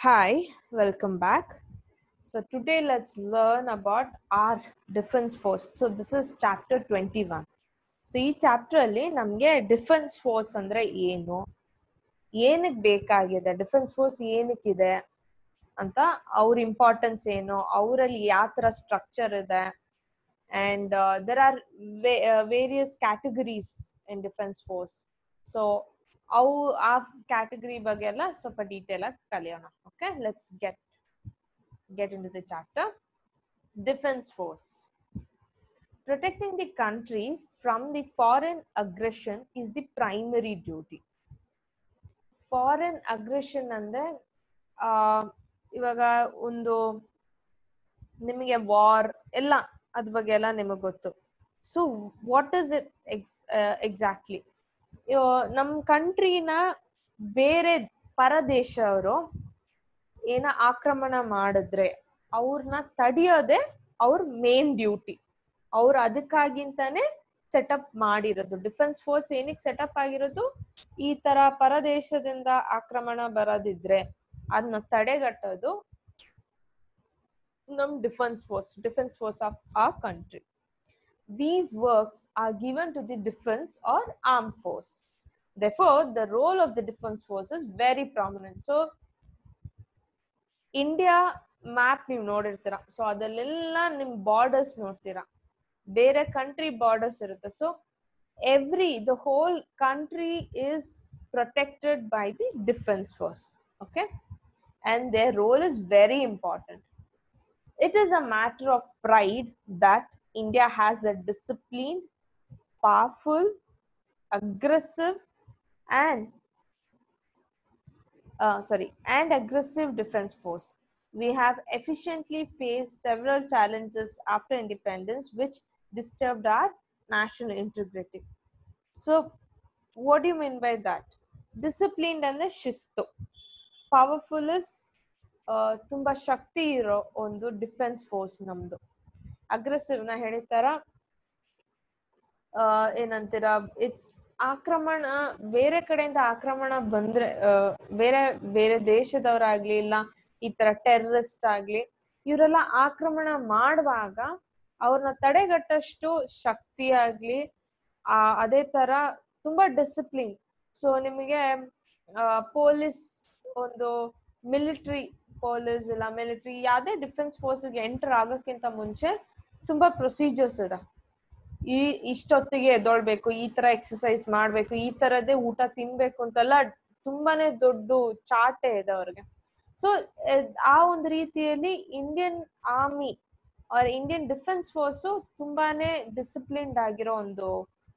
Hi, welcome back. So today let's learn about our defense force. So this is chapter 21. So ಈ chapter ಅಲ್ಲಿ ನಮ್ಗೆ defence force ಅಂದ್ರೆ ಏನು ಏನಕ್ಕೆ ಬೇಕಾಗಿದೆ ಡಿಫೆನ್ಸ್ ಫೋರ್ಸ್ ಏನಕ್ಕಿದೆ ಅಂತ ಅವ್ರ ಇಂಪಾರ್ಟೆನ್ಸ್ ಏನು ಅವರಲ್ಲಿ ಯಾವ ತರ ಸ್ಟ್ರಕ್ಚರ್ ಇದೆ and there are various categories in defence force so ಅವು ಆ ಕ್ಯಾಟಗರಿ ಬಗ್ಗೆ ಎಲ್ಲ ಸ್ವಲ್ಪ ಡೀಟೇಲ್ ಆಗಿ ಕಲಿಯೋಣ okay let's get get into the chapter defence force protecting the country from the foreign aggression is the primary duty foreign aggression ಅಂದ್ರೆ ಆ ಇವಾಗ ಒಂದು ನಿಮಗೆ ವಾರ್ ಎಲ್ಲ ಅದ್ರ ಬಗ್ಗೆ ಎಲ್ಲ ನಿಮಗೆ ಗೊತ್ತು so what is it ex exactly ನಮ್ಮ ಕಂಟ್ರಿನ ಬೇರೆ ಪರದೇಶವರು ಏನ ಆಕ್ರಮಣ ಮಾಡಿದ್ರೆ ಅವ್ರನ್ನ ತಡೆಯೋದೇ ಅವ್ರ ಮೇನ್ ಡ್ಯೂಟಿ ಅವ್ರು ಅದಕ್ಕಾಗಿಂತಾನೆ ಸೆಟಪ್ ಮಾಡಿರೋದು ಡಿಫೆನ್ಸ್ ಫೋರ್ಸ್ ಏನಕ್ಕೆ ಸೆಟಪ್ ಆಗಿರೋದು ಈ ತರ ಪರದೇಶದಿಂದ ಆಕ್ರಮಣ ಬರೋದಿದ್ರೆ ಅದನ್ನ ತಡೆಗಟ್ಟೋದು ನಮ್ defence force defence force of ಆ country these works are given to the defence are arm force therefore the role of the defense force is very prominent so India map ನೀವು ನೋಡಿರ್ತೀರಾ ಸೊ ಅದಲ್ಲೆಲ್ಲ ನಿಮ್ ಬಾರ್ಡರ್ಸ್ ನೋಡ್ತೀರಾ ಬೇರೆ country borders ಇರುತ್ತೆ so every the whole country is protected by the defence force okay and their role is very important it is a matter of pride that India has a discipline powerful aggressive and uh, sorry and aggressive defense force we have efficiently faced several challenges after independence which disturbed our national integrity so what do you mean by that disciplined ಅಂದ್ರೆ ಶಿಸ್ತು powerful is ತುಂಬಾ ಶಕ್ತಿ ಇರೋ ಒಂದು defence force ನಮ್ದು aggressive ನಾ ಹೇಳಿತಾರ ಏನಂತೀರ it's ಆಕ್ರಮಣ ಬೇರೆ ಕಡೆಯಿಂದ ಆಕ್ರಮಣ ಬಂದ್ರೆ ಬೇರೆ ಬೇರೆ ದೇಶದವರಾಗ್ಲಿ ಇಲ್ಲ ಈ ತರ ಟೆರರಿಸ್ಟ್ ಆಗ್ಲಿ ಇವರೆಲ್ಲ ಆಕ್ರಮಣ ಮಾಡುವಾಗ ಅವ್ರನ್ನ ತಡೆಗಟ್ಟಷ್ಟು ಶಕ್ತಿ ಆಗ್ಲಿ ಆ ಅದೇ ತರ ತುಂಬಾ ಡಿಸಿಪ್ಲಿನ್ ಸೊ ನಿಮಗೆ ಪೊಲೀಸ್ ಒಂದು ಮಿಲಿಟರಿ ಪೊಲೀಸ್ ಇಲ್ಲ ಮಿಲಿಟರಿ ಯಾವ್ದೇ ಡಿಫೆನ್ಸ್ ಫೋರ್ಸ್ಗೆ ಎಂಟರ್ ಆಗೋಕ್ಕಿಂತ ಮುಂಚೆ ತುಂಬಾ ಪ್ರೊಸೀಜರ್ಸ್ ಇದೆ ಈ ಇಷ್ಟೊತ್ತಿಗೆ ಎದ್ದೊಳ್ಬೇಕು ಈ ತರ ಎಕ್ಸಸೈಸ್ ಮಾಡ್ಬೇಕು ಈ ತರದೇ ಊಟ ತಿನ್ಬೇಕು ಅಂತೆಲ್ಲ ತುಂಬಾನೇ ದೊಡ್ಡ ಚಾಟೆ ಇದೆ ಅವ್ರಿಗೆ ಸೊ ಆ ಒಂದು ರೀತಿಯಲ್ಲಿ ಇಂಡಿಯನ್ ಆರ್ಮಿ ಅವ್ರ ಇಂಡಿಯನ್ ಡಿಫೆನ್ಸ್ ಫೋರ್ಸು ತುಂಬಾನೇ ಡಿಸಿಪ್ಲಿನ್ಡ್ ಆಗಿರೋ ಒಂದು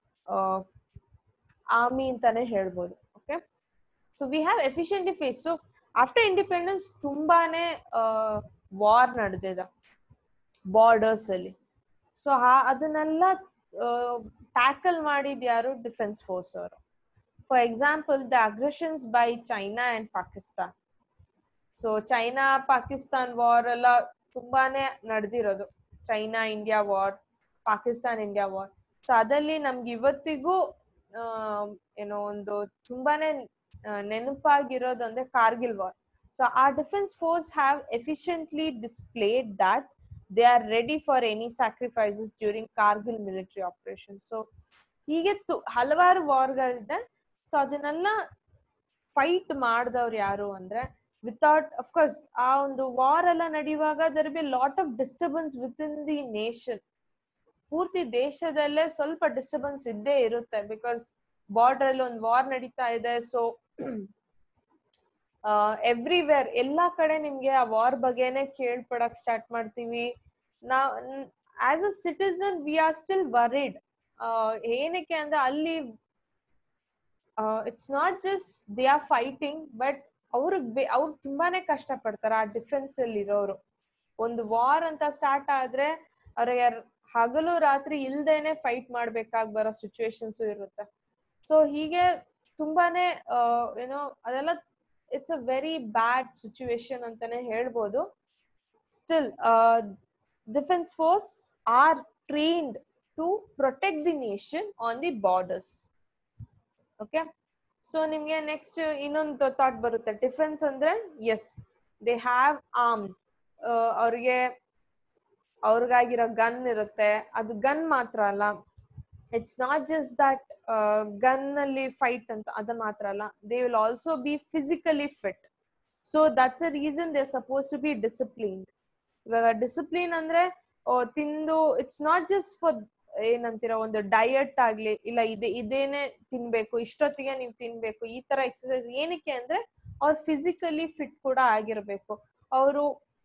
ಆರ್ಮಿ ಅಂತಾನೆ ಹೇಳ್ಬೋದು okay so we have efficiently face so after independence ತುಂಬಾನೇ ವಾರ್ ನಡೆದಿದೆ ಬಾರ್ಡರ್ಸ್ ಅಲ್ಲಿ ಸೊ ಅದನ್ನೆಲ್ಲ ಟ್ಯಾಕಲ್ ಮಾಡಿದ ಯಾರು ಡಿಫೆನ್ಸ್ ಫೋರ್ಸ್ ಅವರು for example the aggressions by China and Pakistan so China Pakistan war ಎಲ್ಲ ತುಂಬಾನೇ ನಡೆದಿರೋದು China India war Pakistan India war so ಅದಲ್ಲಿ ನಮ್ಗೆ ಇವತ್ತಿಗೂ ಏನೋ ಒಂದು ತುಂಬಾನೇ ನೆನಪಾಗಿರೋದು ಅಂದ್ರೆ ಕಾರ್ಗಿಲ್ ವಾರ್ ಸೊ ಆ defence force have efficiently displayed that they are ready for any sacrifices during Kargil military operation so ಹೀಗೆ ಹಲವಾರು ವಾರ್ಗಳಿದೆ ಸೊ ಅದನ್ನೆಲ್ಲ ಫೈಟ್ ಮಾಡಿದವ್ರು ಯಾರು ಅಂದ್ರೆ ವಿತೌಟ್ ಅಫ್ಕೋರ್ಸ್ ಆ ಒಂದು ವಾರ್ ಎಲ್ಲ ನಡೆಯುವಾಗ there be lot of disturbance within the nation ಪೂರ್ತಿ ದೇಶದಲ್ಲೇ ಸ್ವಲ್ಪ ಡಿಸ್ಟರ್ಬೆನ್ಸ್ ಇದ್ದೇ ಇರುತ್ತೆ ಬಿಕಾಸ್ ಬಾರ್ಡರ್ ಅಲ್ಲಿ ಒಂದು ವಾರ್ ನಡೀತಾ ಇದೆ ಸೊ ಎವ್ರಿವೇರ್ ಎಲ್ಲಾ ಕಡೆ ನಿಮ್ಗೆ ಆ ವಾರ್ ಬಗ್ಗೆನೆ ಕೇಳ್ಪಡಕ್ ಸ್ಟಾರ್ಟ್ ಮಾಡ್ತೀವಿ ನಾವ್ as a citizen we are still worried ಏನಕ್ಕೆ ಅಂದ್ರೆ ಅಲ್ಲಿ it's not just they are fighting but ಅವ್ರಿಗೆ ಅವ್ರು ತುಂಬಾನೇ ಕಷ್ಟ ಪಡ್ತಾರೆ ಆ ಡಿಫೆನ್ಸ್ ಅಲ್ಲಿ ಇರೋರು ಒಂದು ವಾರ್ ಅಂತ ಸ್ಟಾರ್ಟ್ ಆದ್ರೆ ಅವ್ರಿಗೆ ಹಗಲು ರಾತ್ರಿ ಇಲ್ದೇನೆ ಫೈಟ್ ಮಾಡ್ಬೇಕಾಗಿ ಬರೋ ಸಿಚುವೇಶನ್ಸ್ ಇರುತ್ತೆ ಸೊ ಹೀಗೆ ತುಂಬಾನೇ ಏನೋ ಅದೆಲ್ಲ it's a very bad situation ಅಂತಾನೆ ಹೇಳ್ಬೋದು still defence force are trained to protect the nation on the borders okay so ನಿಮ್ಗೆ ನೆಕ್ಸ್ಟ್ ಇನ್ನೊಂದು ಥಾಟ್ ಬರುತ್ತೆ ಡಿಫೆನ್ಸ್ ಅಂದ್ರೆ ಎಸ್ ದೇ ಹ್ಯಾವ್ ಆರ್ಮ್ ಅವ್ರಿಗೆ ಅವ್ರಿಗಾಗಿರೋ ಗನ್ ಇರುತ್ತೆ ಅದು ಗನ್ ಮಾತ್ರ ಅಲ್ಲ it's not just that gun ಅಲ್ಲಿ ಫೈಟ್ ಅಂತ ಅದು ಮಾತ್ರ ಅಲ್ಲ they will also be physically fit so that's a reason they suppose to be disciplined ಇವಾಗ ಡಿಸಿಪ್ಲಿನ್ ಅಂದ್ರೆ ಓ, ತಿಂದು ಇಟ್ಸ್ ನಾಟ್ ಜಸ್ಟ್ ಫಾರ್ ಏನಂತೀರ ಒಂದು ಡಯಟ್ ಆಗ್ಲಿ ಇಲ್ಲ ಇದೆ ಇದೇನೆ ತಿನ್ಬೇಕು ಇಷ್ಟೊತ್ತಿಗೆ ನೀವು ತಿನ್ಬೇಕು ಈ ತರ ಎಕ್ಸಸೈಸ್ ಏನಕ್ಕೆ ಅಂದ್ರೆ ಅವ್ರು ಫಿಸಿಕಲಿ ಫಿಟ್ ಕೂಡ ಆಗಿರ್ಬೇಕು ಅವರು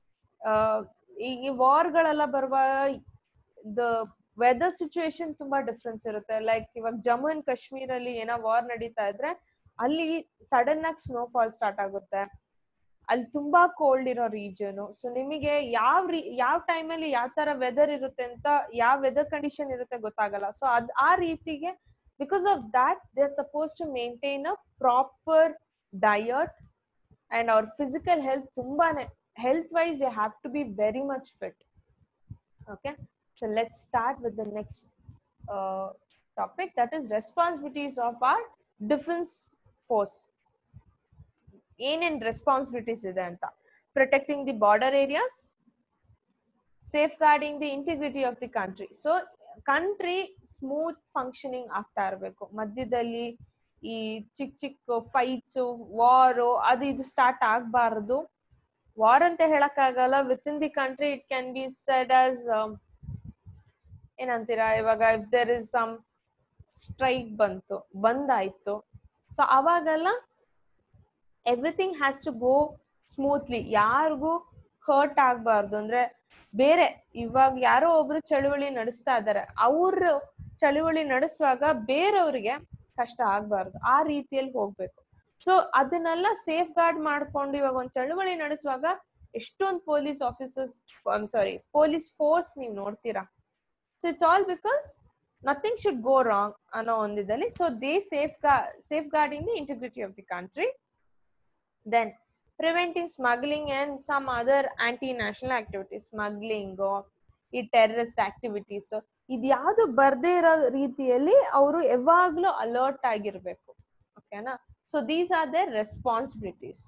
ಈ ವಾರ್ಗಳೆಲ್ಲ ಬರುವಾಗ ದ ವೆದರ್ ಸಿಚುವೇಶನ್ ತುಂಬಾ ಡಿಫ್ರೆನ್ಸ್ ಇರುತ್ತೆ ಲೈಕ್ ಇವಾಗ ಜಮ್ಮು ಅಂಡ್ ಕಾಶ್ಮೀರ್ ಅಲ್ಲಿ ಏನೋ ವಾರ್ ನಡೀತಾ ಇದ್ರೆ ಅಲ್ಲಿ ಸಡನ್ ಆಗಿ ಸ್ನೋಫಾಲ್ ಸ್ಟಾರ್ಟ್ ಆಗುತ್ತೆ ಅಲ್ಲಿ ತುಂಬಾ ಕೋಲ್ಡ್ ಇರೋ ರೀಜನ್ ಸೊ ನಿಮಗೆ ಯಾವ ರೀ ಯಾವ ಟೈಮಲ್ಲಿ ಯಾವ ತರ ವೆದರ್ ಇರುತ್ತೆ ಅಂತ ಯಾವ ವೆದರ್ ಕಂಡೀಷನ್ ಇರುತ್ತೆ ಗೊತ್ತಾಗಲ್ಲ ಸೊ ಅದ್ ಆ ರೀತಿಗೆ because of that they are suppose to maintain a proper diet and ಅವ್ರ ಫಿಸಿಕಲ್ ಹೆಲ್ತ್ ತುಂಬಾನೇ health wise they have to be very much fit okay so let's start with the next uh, topic that is responsibilities of our defense force ಏನೇನ್ responsibilities ಇದೆ ಅಂತ protecting the border areas safeguarding the integrity of the country so country smooth functioning ಆಗ್ತಾ ಇರಬೇಕು ಮಧ್ಯದಲ್ಲಿ ಈ ಚಿಕ್ಕ ಚಿಕ್ಕ fights ವಾರು ಅದು ಇದು ಸ್ಟಾರ್ಟ್ ಆಗಬಾರದು ವಾರ್ ಅಂತ ಹೇಳಕ್ಕಾಗಲ್ಲ within the country it can be said as ಏನಂತೀರಾ ಇವಾಗ if there is some strike ಬಂತು ಬಂದಾಯ್ತು ಸೊ ಅವಾಗೆಲ್ಲ everything has to go smoothly ಯಾರಿಗೂ ಹರ್ಟ್ ಆಗ್ಬಾರ್ದು ಅಂದ್ರೆ ಬೇರೆ ಇವಾಗ ಯಾರೋ ಒಬ್ರು ಚಳುವಳಿ ನಡೆಸ್ತಾ ಇದ್ದಾರೆ ಅವ್ರು ಚಳುವಳಿ ನಡೆಸುವಾಗ ಬೇರೆಯವ್ರಿಗೆ ಕಷ್ಟ ಆಗ್ಬಾರ್ದು ಆ ರೀತಿಯಲ್ಲಿ ಹೋಗ್ಬೇಕು ಸೊ ಅದನ್ನೆಲ್ಲ ಸೇಫ್ ಗಾರ್ಡ್ ಮಾಡ್ಕೊಂಡು ಇವಾಗ ಒಂದ್ ಚಳುವಳಿ ನಡೆಸುವಾಗ ಎಷ್ಟೊಂದು police officers sorry police force ನೀವು ನೋಡ್ತೀರಾ so it's all because nothing should go wrong ಅನ್ನೋ ಒಂದಿದಲ್ಲಿ so they safe safeguarding the integrity of the country then preventing smuggling and some other anti-national activities smuggling ಈ terrorist activities ಇದ್ಯಾವುದು ಬರ್ದೇ ಇರೋ ರೀತಿಯಲ್ಲಿ ಅವರು ಯಾವಾಗ್ಲೂ ಅಲರ್ಟ್ ಆಗಿರ್ಬೇಕು ಓಕೆನಾ so these are their responsibilities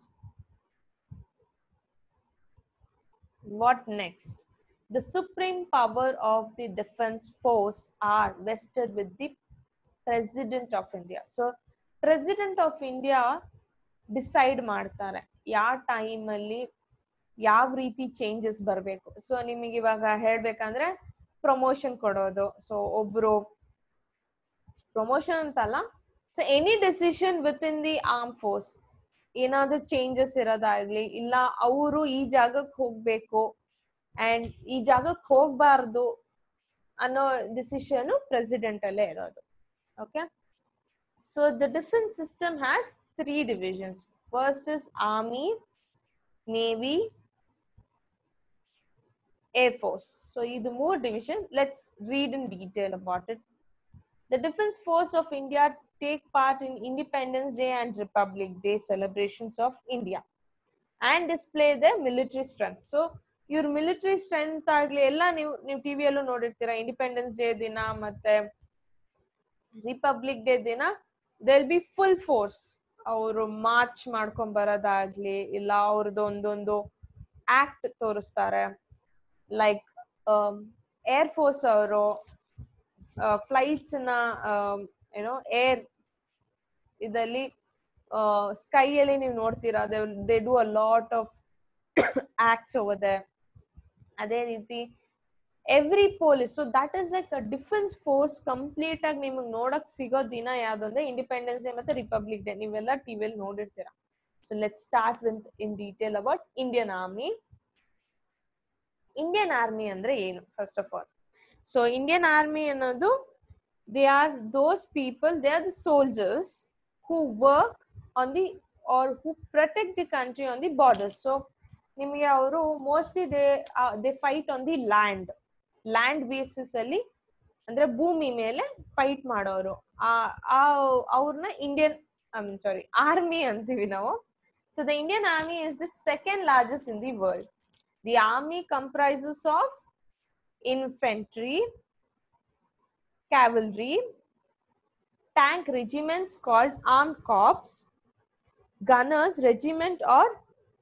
what next the supreme power of the defence force are vested with the president of India so president of India decide ಮಾಡ್ತಾರೆ ಯಾವ ಟೈಮಲ್ಲಿ ಯಾವ ರೀತಿ ಚೇಂಜಸ್ ಬರಬೇಕು ಸೊ ನಿಮಗೆ ಇವಾಗ ಹೇಳ್ಬೇಕಂದ್ರೆ ಪ್ರಮೋಷನ್ ಕೊಡೋದು ಸೊ ಒಬ್ರು ಪ್ರಮೋಷನ್ ಅಂತಲ್ಲ so any decision within the arm force ಏನಾದ್ರೂ ಚೇಂಜಸ್ ಇರೋದಾಗ್ಲಿ ಇಲ್ಲ ಅವರು ಈ ಜಾಗಕ್ಕೆ ಹೋಗ್ಬೇಕು ಅಂಡ್ ಈ ಜಾಗಕ್ಕೆ ಹೋಗ್ಬಾರ್ದು ಅನ್ನೋ ಡಿಸಿಷನ್ ಪ್ರೆಸಿಡೆಂಟ್ ಅಲ್ಲೇ ಇರೋದು okay so the defence system has three divisions. First is Army, Navy, Air Force. So, the more division. Let's read in detail about it. The Defense Force of India take part in Independence Day and Republic Day celebrations of India and display their military strength. So, ಇವ್ರ military strength ಆಗ್ಲಿ ಎಲ್ಲ ನೀವು ನೀವು ಟಿವಿಯಲ್ಲೂ ನೋಡಿರ್ತೀರಾ independence day ದಿನ ಮತ್ತೆ republic day ದಿನ they'll be full force ಅವರು ಮಾರ್ಚ್ ಮಾಡ್ಕೊಂಡ್ ಬರೋದಾಗ್ಲಿ ಇಲ್ಲ ಅವ್ರದ್ದು ಒಂದೊಂದು ಆಕ್ಟ್ ತೋರಿಸ್ತಾರೆ ಲೈಕ್ ಏರ್ ಫೋರ್ಸ್ ಅವರು ಫ್ಲೈಟ್ಸ್ ನ ಏನೋ ಏರ್ ಇದಲ್ಲಿ ಸ್ಕೈಯಲ್ಲಿ ನೀವು ನೋಡ್ತೀರಾ they do a lot of acts over ಅದೇ ರೀತಿ every police so that is like defence force complete ಆಗಿ ನಿಮಗೆ ನೋಡಕ್ ಸಿಗೋ ದಿನ ಯಾವ್ದಂದ್ರೆ ಇಂಡಿಪೆಂಡೆನ್ಸ್ ಡೇ ಮತ್ತೆ ರಿಪಬ್ಲಿಕ್ ಡೇ ನೀವೆಲ್ಲ ಟಿವಿಯಲ್ಲಿ ನೋಡಿರ್ತೀರಾ so let start with in detail about Indian army Indian army ಅಂದ್ರೆ ಏನು first of all so Indian army ಅನ್ನೋದು they are those people they are the soldiers who work on the are who protect the country on the border so ನಿಮಗೆ ಅವರು mostly they they fight on the land land basis ಅಲ್ಲಿ ಅಂದ್ರೆ ಭೂಮಿ ಮೇಲೆ fight ಮಾಡೋರು ಆ ಅವ್ರನ್ನ Indian I mean sorry army ಅಂತೀವಿ ನಾವು so the Indian army is the second largest in the world the army comprises of infantry cavalry, tank regiments called armed corps, gunners regiment or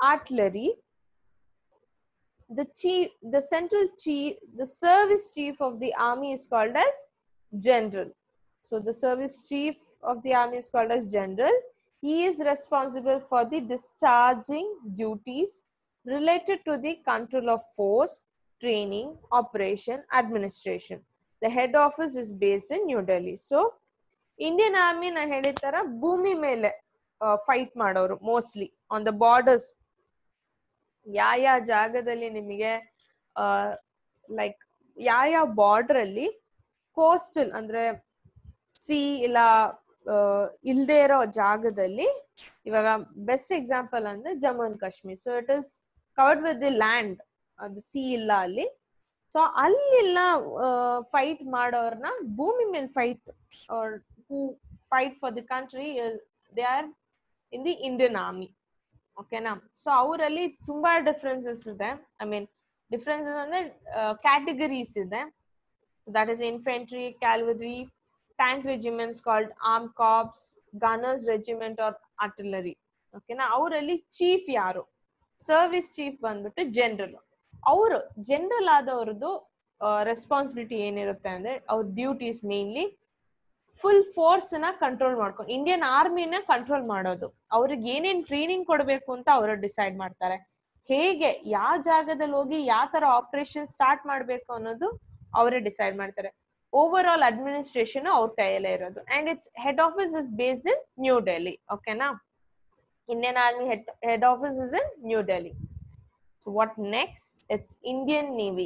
artillery the chief the central chief the service chief of the army is called as general so the service chief of the army is called as general he is responsible for the discharging duties related to the control of force training operation administration the head office is based in new delhi so Indian army ನಾ ಹೇಳಿದ ತರ ಭೂಮಿ ಮೇಲೆ fight ಮಾಡೋರು mostly on the borders ಯಾವ ಯಾವ ಜಾಗದಲ್ಲಿ ನಿಮಗೆ ಲೈಕ್ ಯಾವ ಯಾವ ಬಾರ್ಡರ್ ಅಲ್ಲಿ ಕೋಸ್ಟಲ್ ಅಂದ್ರೆ ಸಿ ಇಲ್ಲ ಇಲ್ದೇ ಇರೋ ಜಾಗದಲ್ಲಿ ಇವಾಗ ಬೆಸ್ಟ್ ಎಕ್ಸಾಂಪಲ್ ಅಂದ್ರೆ Jammu and Kashmir so it is covered with the land ಅದು ಸಿ ಇಲ್ಲ ಅಲ್ಲಿ ಸೊ ಅಲ್ಲೆಲ್ಲ ಫೈಟ್ ಮಾಡೋರ್ನ ಭೂಮಿ ಮೇಲೆ fight who fight for the country they are in the Indian army ಓಕೆನಾ ಸೊ ಅವರಲ್ಲಿ ತುಂಬಾ ಡಿಫ್ರೆನ್ಸಸ್ ಇದೆ ಐ ಮೀನ್ ಡಿಫ್ರೆನ್ಸಸ್ ಅಂದ್ರೆ ಕ್ಯಾಟಗರೀಸ್ ಇದೆ that is infantry cavalry tank regiments called arm corps gunners regiment are artillery ಓಕೆನಾ ಅವರಲ್ಲಿ chief ಯಾರು service chief ಬಂದ್ಬಿಟ್ಟು ಜನರಲ್ ಅವರು ಜನರಲ್ ಆದವ್ರದ್ದು ರೆಸ್ಪಾನ್ಸಿಬಿಲಿಟಿ ಏನಿರುತ್ತೆ ಅಂದ್ರೆ ಅವ್ರ ಡ್ಯೂಟೀಸ್ ಮೇನ್ಲಿ ಫುಲ್ ಫೋರ್ಸ್ ನ ಕಂಟ್ರೋಲ್ ಮಾಡ್ಕೊಂಡು ಇಂಡಿಯನ್ ಆರ್ಮಿನ ಕಂಟ್ರೋಲ್ ಮಾಡೋದು ಅವ್ರಿಗೆ ಏನೇನ್ ಟ್ರೈನಿಂಗ್ ಕೊಡ್ಬೇಕು ಅಂತ ಅವರು ಡಿಸೈಡ್ ಮಾಡ್ತಾರೆ ಹೇಗೆ ಯಾವ ಜಾಗದಲ್ಲಿ ಹೋಗಿ ಯಾವ ತರ ಆಪರೇಷನ್ ಸ್ಟಾರ್ಟ್ ಮಾಡ್ಬೇಕು ಅನ್ನೋದು ಅವರೇ ಡಿಸೈಡ್ ಮಾಡ್ತಾರೆ ಓವರ್ ಆಲ್ ಅಡ್ಮಿನಿಸ್ಟ್ರೇಷನ್ ಅವ್ರ ಕೈಯಲ್ಲೇ ಇರೋದು and its head office is based in new Delhi ಓಕೆನಾ Indian army head head office is in new Delhi so what next it's Indian navy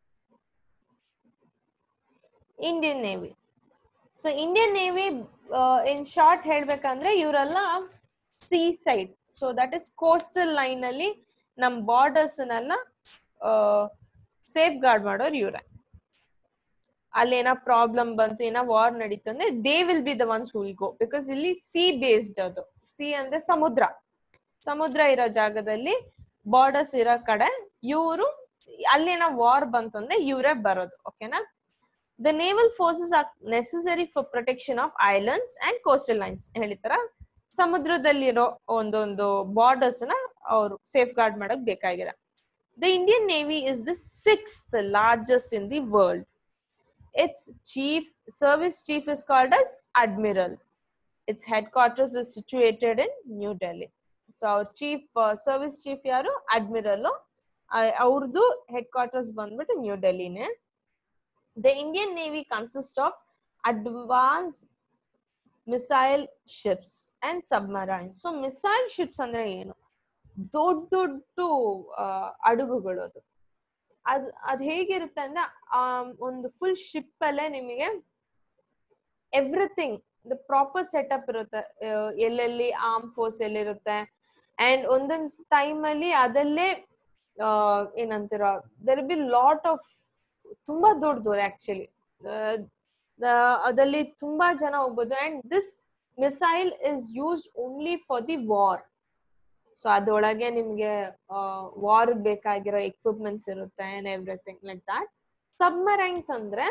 Indian navy so Indian navy in short ಹೇಳ್ಬೇಕಂದ್ರೆ ಇವರೆಲ್ಲ sea side so that is coastal line ಅಲ್ಲಿ ನಮ್ borders ನೆಲ್ಲ safe guard ಮಾಡೋರು ಇವ್ರೆ ಅಲ್ಲಿ ಏನೋ problem ಬಂತು ಏನೋ ವಾರ್ ನಡೀತು ಅಂದ್ರೆ they will be the ones will go because ಇಲ್ಲಿ ಸಿ ಬೇಸ್ಡ್ ಅದು ಸಿ ಅಂದ್ರೆ ಸಮುದ್ರ ಸಮುದ್ರ ಇರೋ ಜಾಗದಲ್ಲಿ ಬಾರ್ಡರ್ಸ್ ಇರೋ ಕಡೆ ಇವರು ಅಲ್ಲೇನೋ ವಾರ್ ಬಂತು ಅಂದ್ರೆ ಇವರೇ ಬರೋದು ಓಕೆನಾ the naval forces are necessary for protection of islands and coastal lines ಹೇಳಿತರ ಸಮುದ್ರದಲ್ಲಿರೋ ಒಂದೊಂದು ಬಾರ್ಡರ್ಸ್ ನ ಅವರು ಸೇಫ್ ಗಾರ್ಡ್ ಮಾಡಕ್ ಬೇಕಾಗಿದೆ the Indian Navy is the sixth largest in the world it's chief service chief is called as admiral it's headquarters is situated in new Delhi so ಅವ್ರ chief service chief ಯಾರು admiral ಅವ್ರದ್ದು headquarters ಬಂದ್ಬಿಟ್ಟು ನ್ಯೂ ಡೆಲ್ಲಿನೇ the Indian Navy consists of advanced missile ships and submarines. So missile ships ಅಂದ್ರೆ ಏನು ದೊಡ್ಡ ದೊಡ್ಡ ಅಡುಗುಗಳು ಅದು ಅದ್ ಅದ್ ಹೇಗಿರುತ್ತೆ ಅಂದ್ರೆ ಆ ಒಂದು ಫುಲ್ ಶಿಪ್ ಅಲ್ಲೇ ನಿಮಗೆ ಎವ್ರಿಥಿಂಗ್ ದ ಪ್ರಾಪರ್ ಸೆಟಪ್ ಇರುತ್ತೆ ಎಲ್ಲೆಲ್ಲಿ ಆರ್ಮ್ ಫೋರ್ಸ್ ಎಲ್ಲಿರುತ್ತೆ ಅಂಡ್ ಒಂದೊಂದ್ ಟೈಮ್ ಅಲ್ಲಿ ಅದಲ್ಲೇ ಏನಂತೀರ ದರ್ ಬಿ ಲಾಟ್ ಆಫ್ ತುಂಬಾ ದೊಡ್ಡದು ಆಕ್ಚುಲಿ ಅದಲ್ಲಿ ತುಂಬಾ ಜನ ಹೋಗ್ಬೋದು and this missile is used only for the war so ಅದರೊಳಗೆ ನಿಮ್ಗೆ ವಾರ್ ಬೇಕಾಗಿರೋ ಎಕ್ವಿಪ್ಮೆಂಟ್ಸ್ ಇರುತ್ತೆ and everything like that submarines ಅಂದ್ರೆ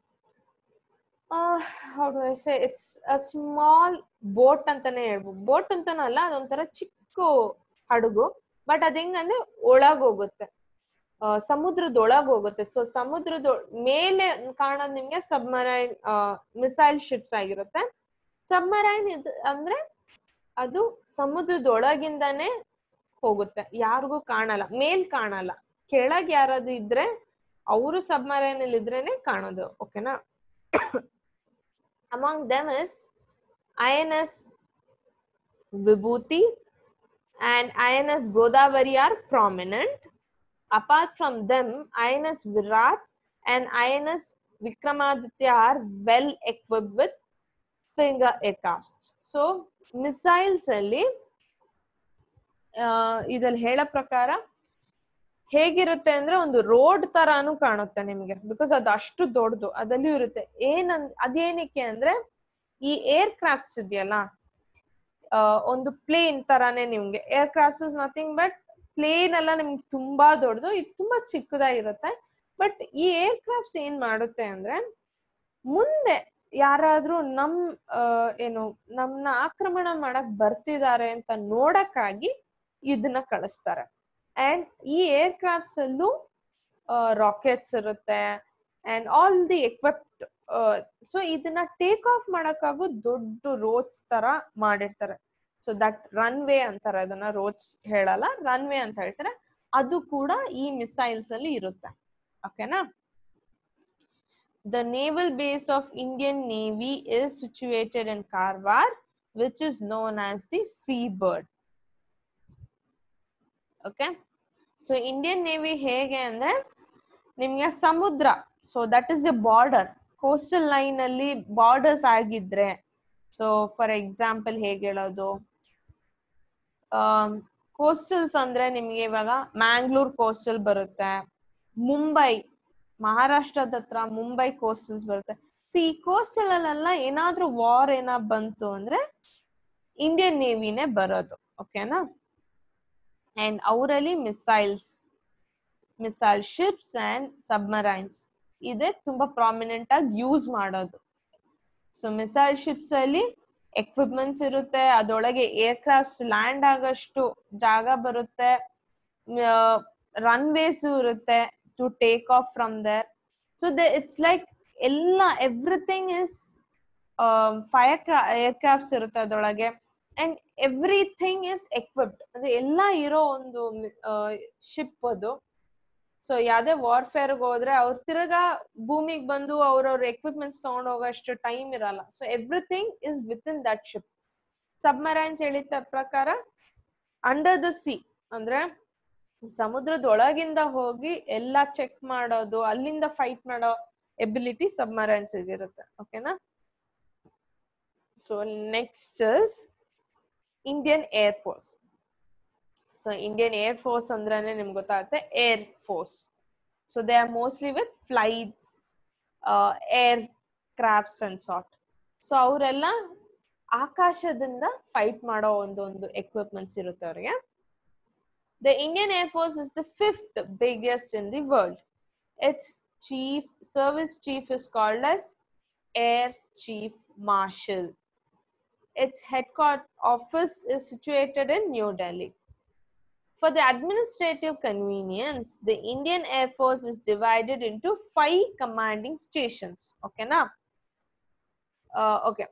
how do I say it's a small boat ಅಂತಾನೆ ಹೇಳ್ಬೋದು ಬೋಟ್ ಅಂತಾನೂ ಅಲ್ಲ ಅದೊಂಥರ ಚಿಕ್ಕ ಹಡಗು ಬಟ್ ಅದ್ ಹೆಂಗಂದ್ರೆ ಒಳಗ್ ಹೋಗುತ್ತೆ ಸಮುದ್ರದೊಳಗ್ ಹೋಗುತ್ತೆ ಸೊ ಸಮುದ್ರದ ಮೇಲೆ ಕಾಣೋದು ನಿಮ್ಗೆ ಸಬ್ಮರೈನ್ ಮಿಸೈಲ್ ಶಿಪ್ಸ್ ಆಗಿರುತ್ತೆ ಸಬ್ಮರೈನ್ ಇದು ಅಂದ್ರೆ ಅದು ಸಮುದ್ರದೊಳಗಿಂದಾನೇ ಹೋಗುತ್ತೆ ಯಾರಿಗೂ ಕಾಣಲ್ಲ ಮೇಲ್ ಕಾಣಲ್ಲ ಕೆಳಗ್ ಯಾರಾದ್ರು ಇದ್ರೆ ಅವರು ಸಬ್ಮರೈನ್ ಅಲ್ಲಿ ಇದ್ರೇನೆ ಕಾಣೋದು ಓಕೆನಾ among them is I N S Vibhuti and I N S Godavari are prominent apart from them, INS Virat and INS Vikramaditya are well equipped with finger aircraft. So, missiles ಅಲ್ಲಿ ಇದ್ರಲ್ಲಿ ಹೇಳೋ ಪ್ರಕಾರ ಹೇಗಿರುತ್ತೆ ಅಂದ್ರೆ ಒಂದು ರೋಡ್ ತರಾನು ಕಾಣುತ್ತೆ ನಿಮ್ಗೆ ಬಿಕಾಸ್ ಅದು ಅಷ್ಟು ದೊಡ್ಡದು ಅದಲ್ಲೂ ಇರುತ್ತೆ ಏನಂದ್ ಅದೇನಕ್ಕೆ ಅಂದ್ರೆ ಈ ಏರ್ ಕ್ರಾಫ್ಟ್ಸ್ ಇದೆಯಲ್ಲ ಒಂದು ಪ್ಲೇನ್ ತರಾನೇ ನಿಮ್ಗೆ aircrafts is nothing but plane ಎಲ್ಲ ನಿಮ್ಗೆ ತುಂಬಾ ದೊಡ್ಡದು ಇದು ತುಂಬಾ ಚಿಕ್ಕದಾಗಿರುತ್ತೆ ಬಟ್ ಈ ಏರ್ ಕ್ರಾಫ್ಟ್ಸ್ ಏನ್ ಮಾಡುತ್ತೆ ಅಂದ್ರೆ ಮುಂದೆ ಯಾರಾದ್ರೂ ನಮ್ ಏನು ನಮ್ನ ಆಕ್ರಮಣ ಮಾಡಕ್ ಬರ್ತಿದ್ದಾರೆ ಅಂತ ನೋಡಕ್ಕಾಗಿ ಇದನ್ನ ಕಳಿಸ್ತಾರೆ ಅಂಡ್ ಈ ಏರ್ ಕ್ರಾಫ್ಟ್ಸ್ ಅಲ್ಲೂ ರಾಕೆಟ್ಸ್ ಇರುತ್ತೆ and all the equipped so ಇದನ್ನ ಟೇಕ್ ಆಫ್ ಮಾಡಕ್ಕಾಗು ದೊಡ್ಡ ರೋಡ್ಸ್ ತರ ಮಾಡಿರ್ತಾರೆ ಸೊ ದಟ್ ರನ್ ವೇ ಅಂತಾರೆ ಅದನ್ನ ರೋಡ್ಸ್ ಹೇಳಲ್ಲ ರನ್ ವೇ ಅಂತ ಹೇಳ್ತಾರೆ ಅದು ಕೂಡ ಈ ಮಿಸೈಲ್ಸ್ ಅಲ್ಲಿ ಇರುತ್ತೆ ಓಕೆನಾ The naval base of Indian Navy is situated in Karwar, which is known as the Seabird. Okay so Indian Navy ಹೇಗೆ ಅಂದ್ರೆ ನಿಮ್ಗೆ ಸಮುದ್ರ so that is a border coastal line ಅಲ್ಲಿ ಬಾರ್ಡರ್ಸ್ ಆಗಿದ್ರೆ ಸೊ ಫಾರ್ ಎಕ್ಸಾಂಪಲ್ ಹೇಗೆ ಹೇಳೋದು ಕೋಸ್ಟಲ್ಸ್ ಅಂದ್ರೆ ನಿಮ್ಗೆ ಇವಾಗ ಮ್ಯಾಂಗ್ಳೂರ್ ಕೋಸ್ಟಲ್ ಬರುತ್ತೆ ಮುಂಬೈ ಮಹಾರಾಷ್ಟ್ರದ ಹತ್ರ ಮುಂಬೈ ಕೋಸ್ಟಲ್ಸ್ ಬರುತ್ತೆ ಸಿ ಈ ಕೋಸ್ಟಲ್ ಅಲ್ಲೆಲ್ಲ ಏನಾದ್ರೂ ವಾರ್ ಏನ ಬಂತು ಅಂದ್ರೆ ಇಂಡಿಯನ್ ನೇವಿನೇ ಬರೋದು ಓಕೆನಾ ಅಂಡ್ ಅವರಲ್ಲಿ missiles missile ships and submarines ಇದೆ ತುಂಬಾ ಪ್ರಾಮಿನೆಂಟ್ ಆಗಿ ಯೂಸ್ ಮಾಡೋದು ಸೊ ಮಿಸೈಲ್ ಶಿಪ್ಸ್ ಅಲ್ಲಿ ಎಕ್ವಿಪ್ಮೆಂಟ್ಸ್ ಇರುತ್ತೆ ಅದರೊಳಗೆ ಏರ್ ಕ್ರಾಫ್ಟ್ಸ್ ಲ್ಯಾಂಡ್ ಆಗಷ್ಟು ಜಾಗ ಬರುತ್ತೆ ರನ್ವೇಸ್ ಇರುತ್ತೆ to take off from there so the it's like ಎಲ್ಲ everything is fire aircrafts ಇರುತ್ತೆ ಅದರೊಳಗೆ ಅಂಡ್ ಎವ್ರಿಥಿಂಗ್ ಇಸ್ ಎಕ್ವಿಪ್ಡ್ ಅಂದ್ರೆ ಎಲ್ಲ ಇರೋ ಒಂದು ಶಿಪ್ ಅದು ಸೊ ಯಾವ್ದೇ ವಾರ್ಫೇರ್ ಹೋದ್ರೆ ಅವ್ರ ತಿರ್ಗಾ ಭೂಮಿಗೆ ಬಂದು ಅವ್ರವ್ರ ಎಕ್ವಿಪ್ಮೆಂಟ್ಸ್ ತಗೊಂಡ್ ಹೋಗೋಷ್ಟು ಟೈಮ್ ಇರಲ್ಲ so everything is with in that ship submarines ಹೇಳಿದ ಪ್ರಕಾರ ಅಂಡರ್ ದ ಸಿ ಅಂದ್ರೆ ಸಮುದ್ರದೊಳಗಿಂದ ಹೋಗಿ ಎಲ್ಲ ಚೆಕ್ ಮಾಡೋದು ಅಲ್ಲಿಂದ ಫೈಟ್ ಮಾಡೋ ಎಬಿಲಿಟಿ ಸಬ್ಮರೈನ್ಸ್ ಇರುತ್ತೆ ಓಕೆನಾ so next is Indian Air force so Indian Air Force ಅಂದ್ರೇನೆ ನಿಮ್ಗೆ ಗೊತ್ತಾಗುತ್ತೆ air force so they are mostly with flights aircrafts and ಸಾಟ್ ಸೊ ಅವರೆಲ್ಲ ಆಕಾಶದಿಂದ ಫೈಟ್ ಮಾಡೋ ಒಂದೊಂದು ಎಕ್ವಿಪ್ಮೆಂಟ್ಸ್ ಇರುತ್ತೆ ಅವ್ರಿಗೆ the Indian Air Force is the fifth biggest in the world it's chief service chief is called as air chief marshal its headquarters office is situated in New Delhi. For the administrative convenience, the Indian Air Force is divided into five commanding stations. Okay, now? Uh, okay.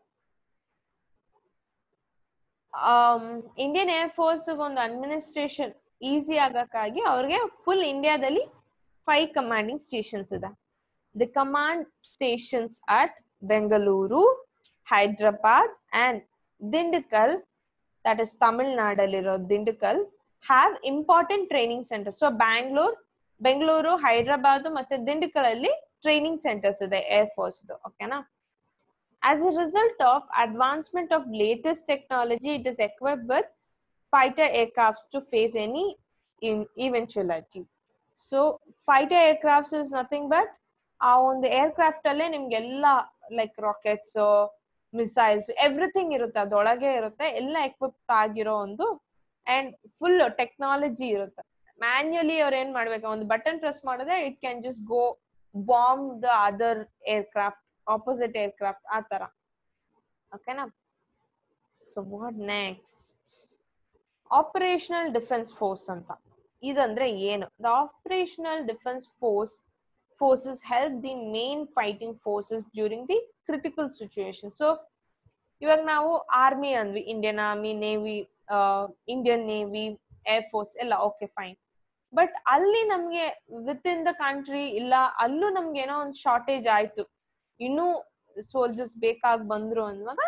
Indian Air Force ಒಂದು administration easy ಆಗಕ್ಕಾಗಿ ಅವ್ರಿಗೆ full ಇಂಡಿಯಾದಲ್ಲಿ five commanding stations ಇದೆ the command stations at Bengaluru Hyderabad and Dindigul that is ತಮಿಳ್ನಾಡಲ್ಲಿರೋ Dindigul have important training centre so Bangalore Bengaluru Hyderabad ಮತ್ತೆ ದಿಂಡಕಲ್ ಅಲ್ಲಿ training centres ಇದೆ air force ಓಕೆನಾ As a result of advancement of latest technology, it is equipped with fighter aircrafts to face any in eventuality. So fighter aircrafts is nothing but ಆ ಒಂದು aircraft ಅಲ್ಲೇ ನಿಮ್ಗೆಲ್ಲ like rockets missiles everything ಇರುತ್ತೆ ಅದೊಳಗೆ ಇರುತ್ತೆ ಎಲ್ಲ equipped ಆಗಿರೋ ಒಂದು and full technology ಇರುತ್ತೆ ಮ್ಯಾನ್ಯುಯಲಿ ಅವ್ರು ಏನ್ ಮಾಡ್ಬೇಕು ಒಂದು ಬಟನ್ ಪ್ರೆಸ್ ಮಾಡಿದ್ರೆ it can just go bomb the other aircraft opposite aircraft ಆ ತರ ಓಕೆನಾ so what next operational defence force ಅಂತ ಇದಂದ್ರೆ ಏನು the operational defence force forces help the main fighting forces during the critical situation so ಇವಾಗ ನಾವು army ಅಂದ್ವಿ Indian Army Navy Indian Navy Air Force ಎಲ್ಲ ಓಕೆ ಫೈನ್ ಬಟ್ ಅಲ್ಲಿ ನಮ್ಗೆ with in the country ಇಲ್ಲ ಅಲ್ಲೂ ನಮ್ಗೆ ಏನೋ ಒಂದು ಶಾರ್ಟೇಜ್ ಆಯ್ತು ಇನ್ನೂ ಸೋಲ್ಜರ್ಸ್ ಬೇಕಾಗಿ ಬಂದ್ರು ಅನ್ನುವಾಗ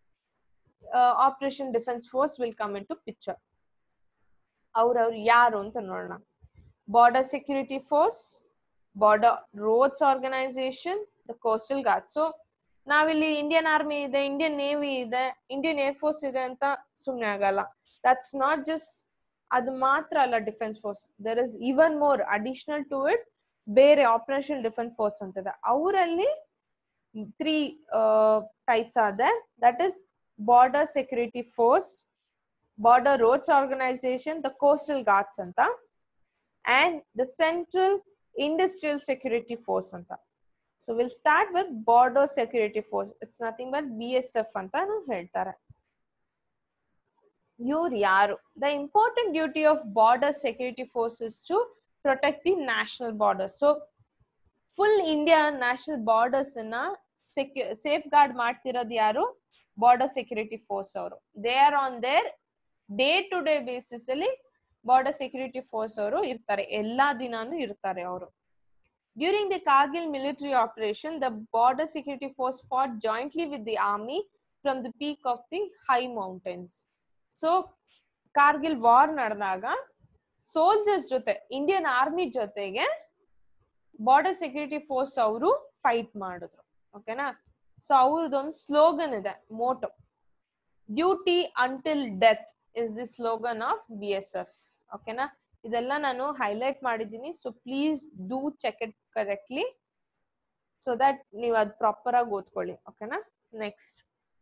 operation defence force will come into picture ಅವ್ರವ್ರು ಯಾರು ಅಂತ ನೋಡೋಣ border security force border roads organisation the coastal guard so ನಾವಿಲ್ಲಿ ಇಂಡಿಯನ್ ಆರ್ಮಿ ಇದೆ ಇಂಡಿಯನ್ ನೇವಿ ಇದೆ ಇಂಡಿಯನ್ ಏರ್ ಫೋರ್ಸ್ ಇದೆ ಅಂತ ಸುಮ್ಮನೆ ಆಗಲ್ಲ ದಟ್ಸ್ ನಾಟ್ ಜಸ್ಟ್ ಅದು ಮಾತ್ರ ಅಲ್ಲ defence force there is even more additional to it ಬೇರೆ ಆಪರೇಷನ್ ಡಿಫೆನ್ಸ್ ಫೋರ್ಸ್ ಅಂತಿದೆ ಅವರಲ್ಲಿ ತ್ರೀ ಟೈಪ್ಸ್ ಆದ that is border security force border roads organisation the coastal guards ಅಂತ and the central industrial security force ಅಂತ so will start with border security force it's nothing but B S F ಅಂತ ಹೇಳ್ತಾರೆ ಇವ್ರು ಯಾರು the important duty of border security forces to protect the national border so full India national borders ಅನ್ನ ಸೆಕ್ಯೂ safeguard ಮಾಡ್ತಿರೋದು ಯಾರು border security force ಅವರು they are on their day to day basis ಅಲ್ಲಿ ಬಾರ್ಡರ್ ಸೆಕ್ಯೂರಿಟಿ ಫೋರ್ಸ್ ಅವರು ಇರ್ತಾರೆ ಎಲ್ಲಾ ದಿನಾನು ಇರ್ತಾರೆ ಅವರು during the Kargil military operation the border security force fought jointly with the army from the peak of the high mountains so Kargil war ನಡೆದಾಗ soldiers ಜೊತೆ Indian Army ಜೊತೆಗೆ ಬಾರ್ಡರ್ ಸೆಕ್ಯೂರಿಟಿ ಫೋರ್ಸ್ ಅವರು ಫೈಟ್ ಮಾಡಿದ್ರು ಓಕೆನಾ ಸೊ ಅವ್ರದ್ದೊಂದು ಸ್ಲೋಗನ್ ಇದೆ motto duty until death is the slogan of B S F ಓಕೆನಾ ಇದೆಲ್ಲ ನಾನು ಹೈಲೈಟ್ ಮಾಡಿದ್ದೀನಿ so please do check it correctly so that ನೀವು ಅದು ಪ್ರಾಪರ್ ಆಗಿ ಓದ್ಕೊಳ್ಳಿ ಓಕೆನಾ ನೆಕ್ಸ್ಟ್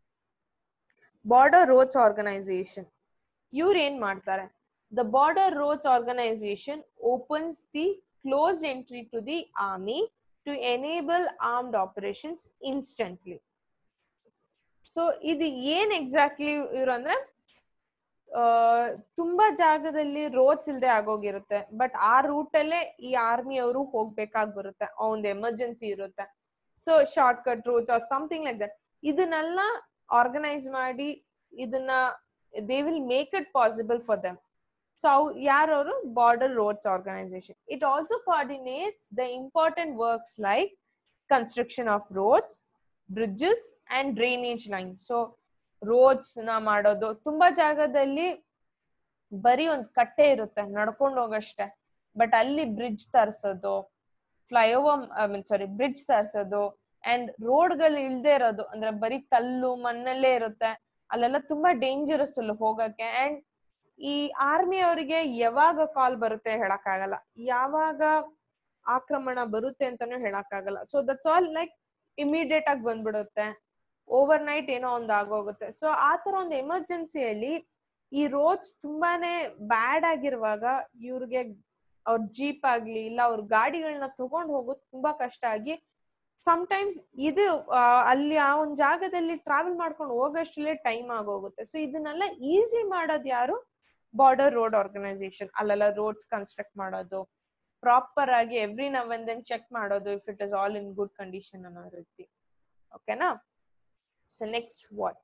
ಬಾರ್ಡರ್ ರೋಡ್ಸ್ ಆರ್ಗನೈಸೇಷನ್ ಇವ್ರು ಏನ್ ಮಾಡ್ತಾರೆ the border roads organisation opens the close entry to the army to enable armed operations instantly so ಇದು ಏನ್ ಎಕ್ಸಾಕ್ಟ್ಲಿ ಇವ್ರು ಅಂದ್ರೆ ಆ, ತುಂಬಾ ಜಾಗದಲ್ಲಿ ರೋಡ್ಸ್ ಇಲ್ದೆ ಆಗೋಗಿರುತ್ತೆ ಬಟ್ ಆ ರೂಟ್ ಅಲ್ಲೇ ಈ ಆರ್ಮಿ ಅವರು ಹೋಗ್ಬೇಕಾಗಿ ಬರುತ್ತೆ ಒಂದು ಎಮರ್ಜೆನ್ಸಿ ಇರುತ್ತೆ so shortcut routes or something like that ಇದನ್ನೆಲ್ಲ ಆರ್ಗನೈಸ್ ಮಾಡಿ ಇದನ್ನ they will make it possible for them so ಅವ್ ಯಾರವರು border roads organisation it also coordinates the important works like construction of roads bridges and drainage line so roads ನ ಮಾಡೋದು ತುಂಬಾ ಜಾಗದಲ್ಲಿ ಬರೀ ಒಂದ್ ಕಟ್ಟೆ ಇರುತ್ತೆ ನಡ್ಕೊಂಡು ಹೋಗಷ್ಟೇ ಬಟ್ ಅಲ್ಲಿ ಬ್ರಿಡ್ಜ್ ತರ್ಸೋದು flyover I mean sorry bridge ತರ್ಸೋದು ಅಂಡ್ ರೋಡ್ಗಳು ಇಲ್ದೇ ಇರೋದು ಅಂದ್ರೆ ಬರೀ ಕಲ್ಲು ಮಣ್ಣಲ್ಲೇ ಇರುತ್ತೆ ಅಲ್ಲೆಲ್ಲ ತುಂಬಾ ಡೇಂಜರಸ್ ಅಲ್ಲಿ ಹೋಗಕ್ಕೆ ಅಂಡ್ ಈ ಆರ್ಮಿ ಅವರಿಗೆ ಯಾವಾಗ ಕಾಲ್ ಬರುತ್ತೆ ಹೇಳಕ್ಕಾಗಲ್ಲ ಯಾವಾಗ ಆಕ್ರಮಣ ಬರುತ್ತೆ ಅಂತಾನು ಹೇಳಕ್ಕಾಗಲ್ಲ so that's all like immediate ಆಗಿ ಬಂದ್ಬಿಡುತ್ತೆ ಓವರ್ ನೈಟ್ ಏನೋ ಒಂದ್ ಆಗೋಗುತ್ತೆ ಸೊ ಆ ತರ ಒಂದು ಎಮರ್ಜೆನ್ಸಿಯಲ್ಲಿ ಈ ರೋಡ್ಸ್ ತುಂಬಾನೇ ಬ್ಯಾಡ್ ಆಗಿರುವಾಗ ಇವ್ರಿಗೆ ಅವ್ರ ಜೀಪ್ ಆಗ್ಲಿ ಇಲ್ಲ ಅವ್ರ ಗಾಡಿಗಳನ್ನ ತಗೊಂಡ್ ಹೋಗೋದು ತುಂಬಾ ಕಷ್ಟ ಆಗಿ ಟೈಮ್ಸ್ ಇದು ಆ, ಅಲ್ಲಿ ಆ ಒಂದ್ ಜಾಗದಲ್ಲಿ ಟ್ರಾವೆಲ್ ಮಾಡ್ಕೊಂಡು ಹೋಗೋಷ್ಟರಲ್ಲೇ ಟೈಮ್ ಆಗೋಗುತ್ತೆ ಸೊ ಇದನ್ನೆಲ್ಲ ಈಸಿ ಮಾಡೋದು ಯಾರು ಬಾರ್ಡರ್ ರೋಡ್ ಆರ್ಗನೈಸೇಷನ್ ಅಲ್ಲೆಲ್ಲ ರೋಡ್ಸ್ ಕನ್ಸ್ಟ್ರಕ್ಟ್ ಮಾಡೋದು ಪ್ರಾಪರ್ ಆಗಿ every now and then check ಮಾಡೋದು if it is all in good condition ಅನ್ನೋ ರೀತಿ ಓಕೆನಾ so next what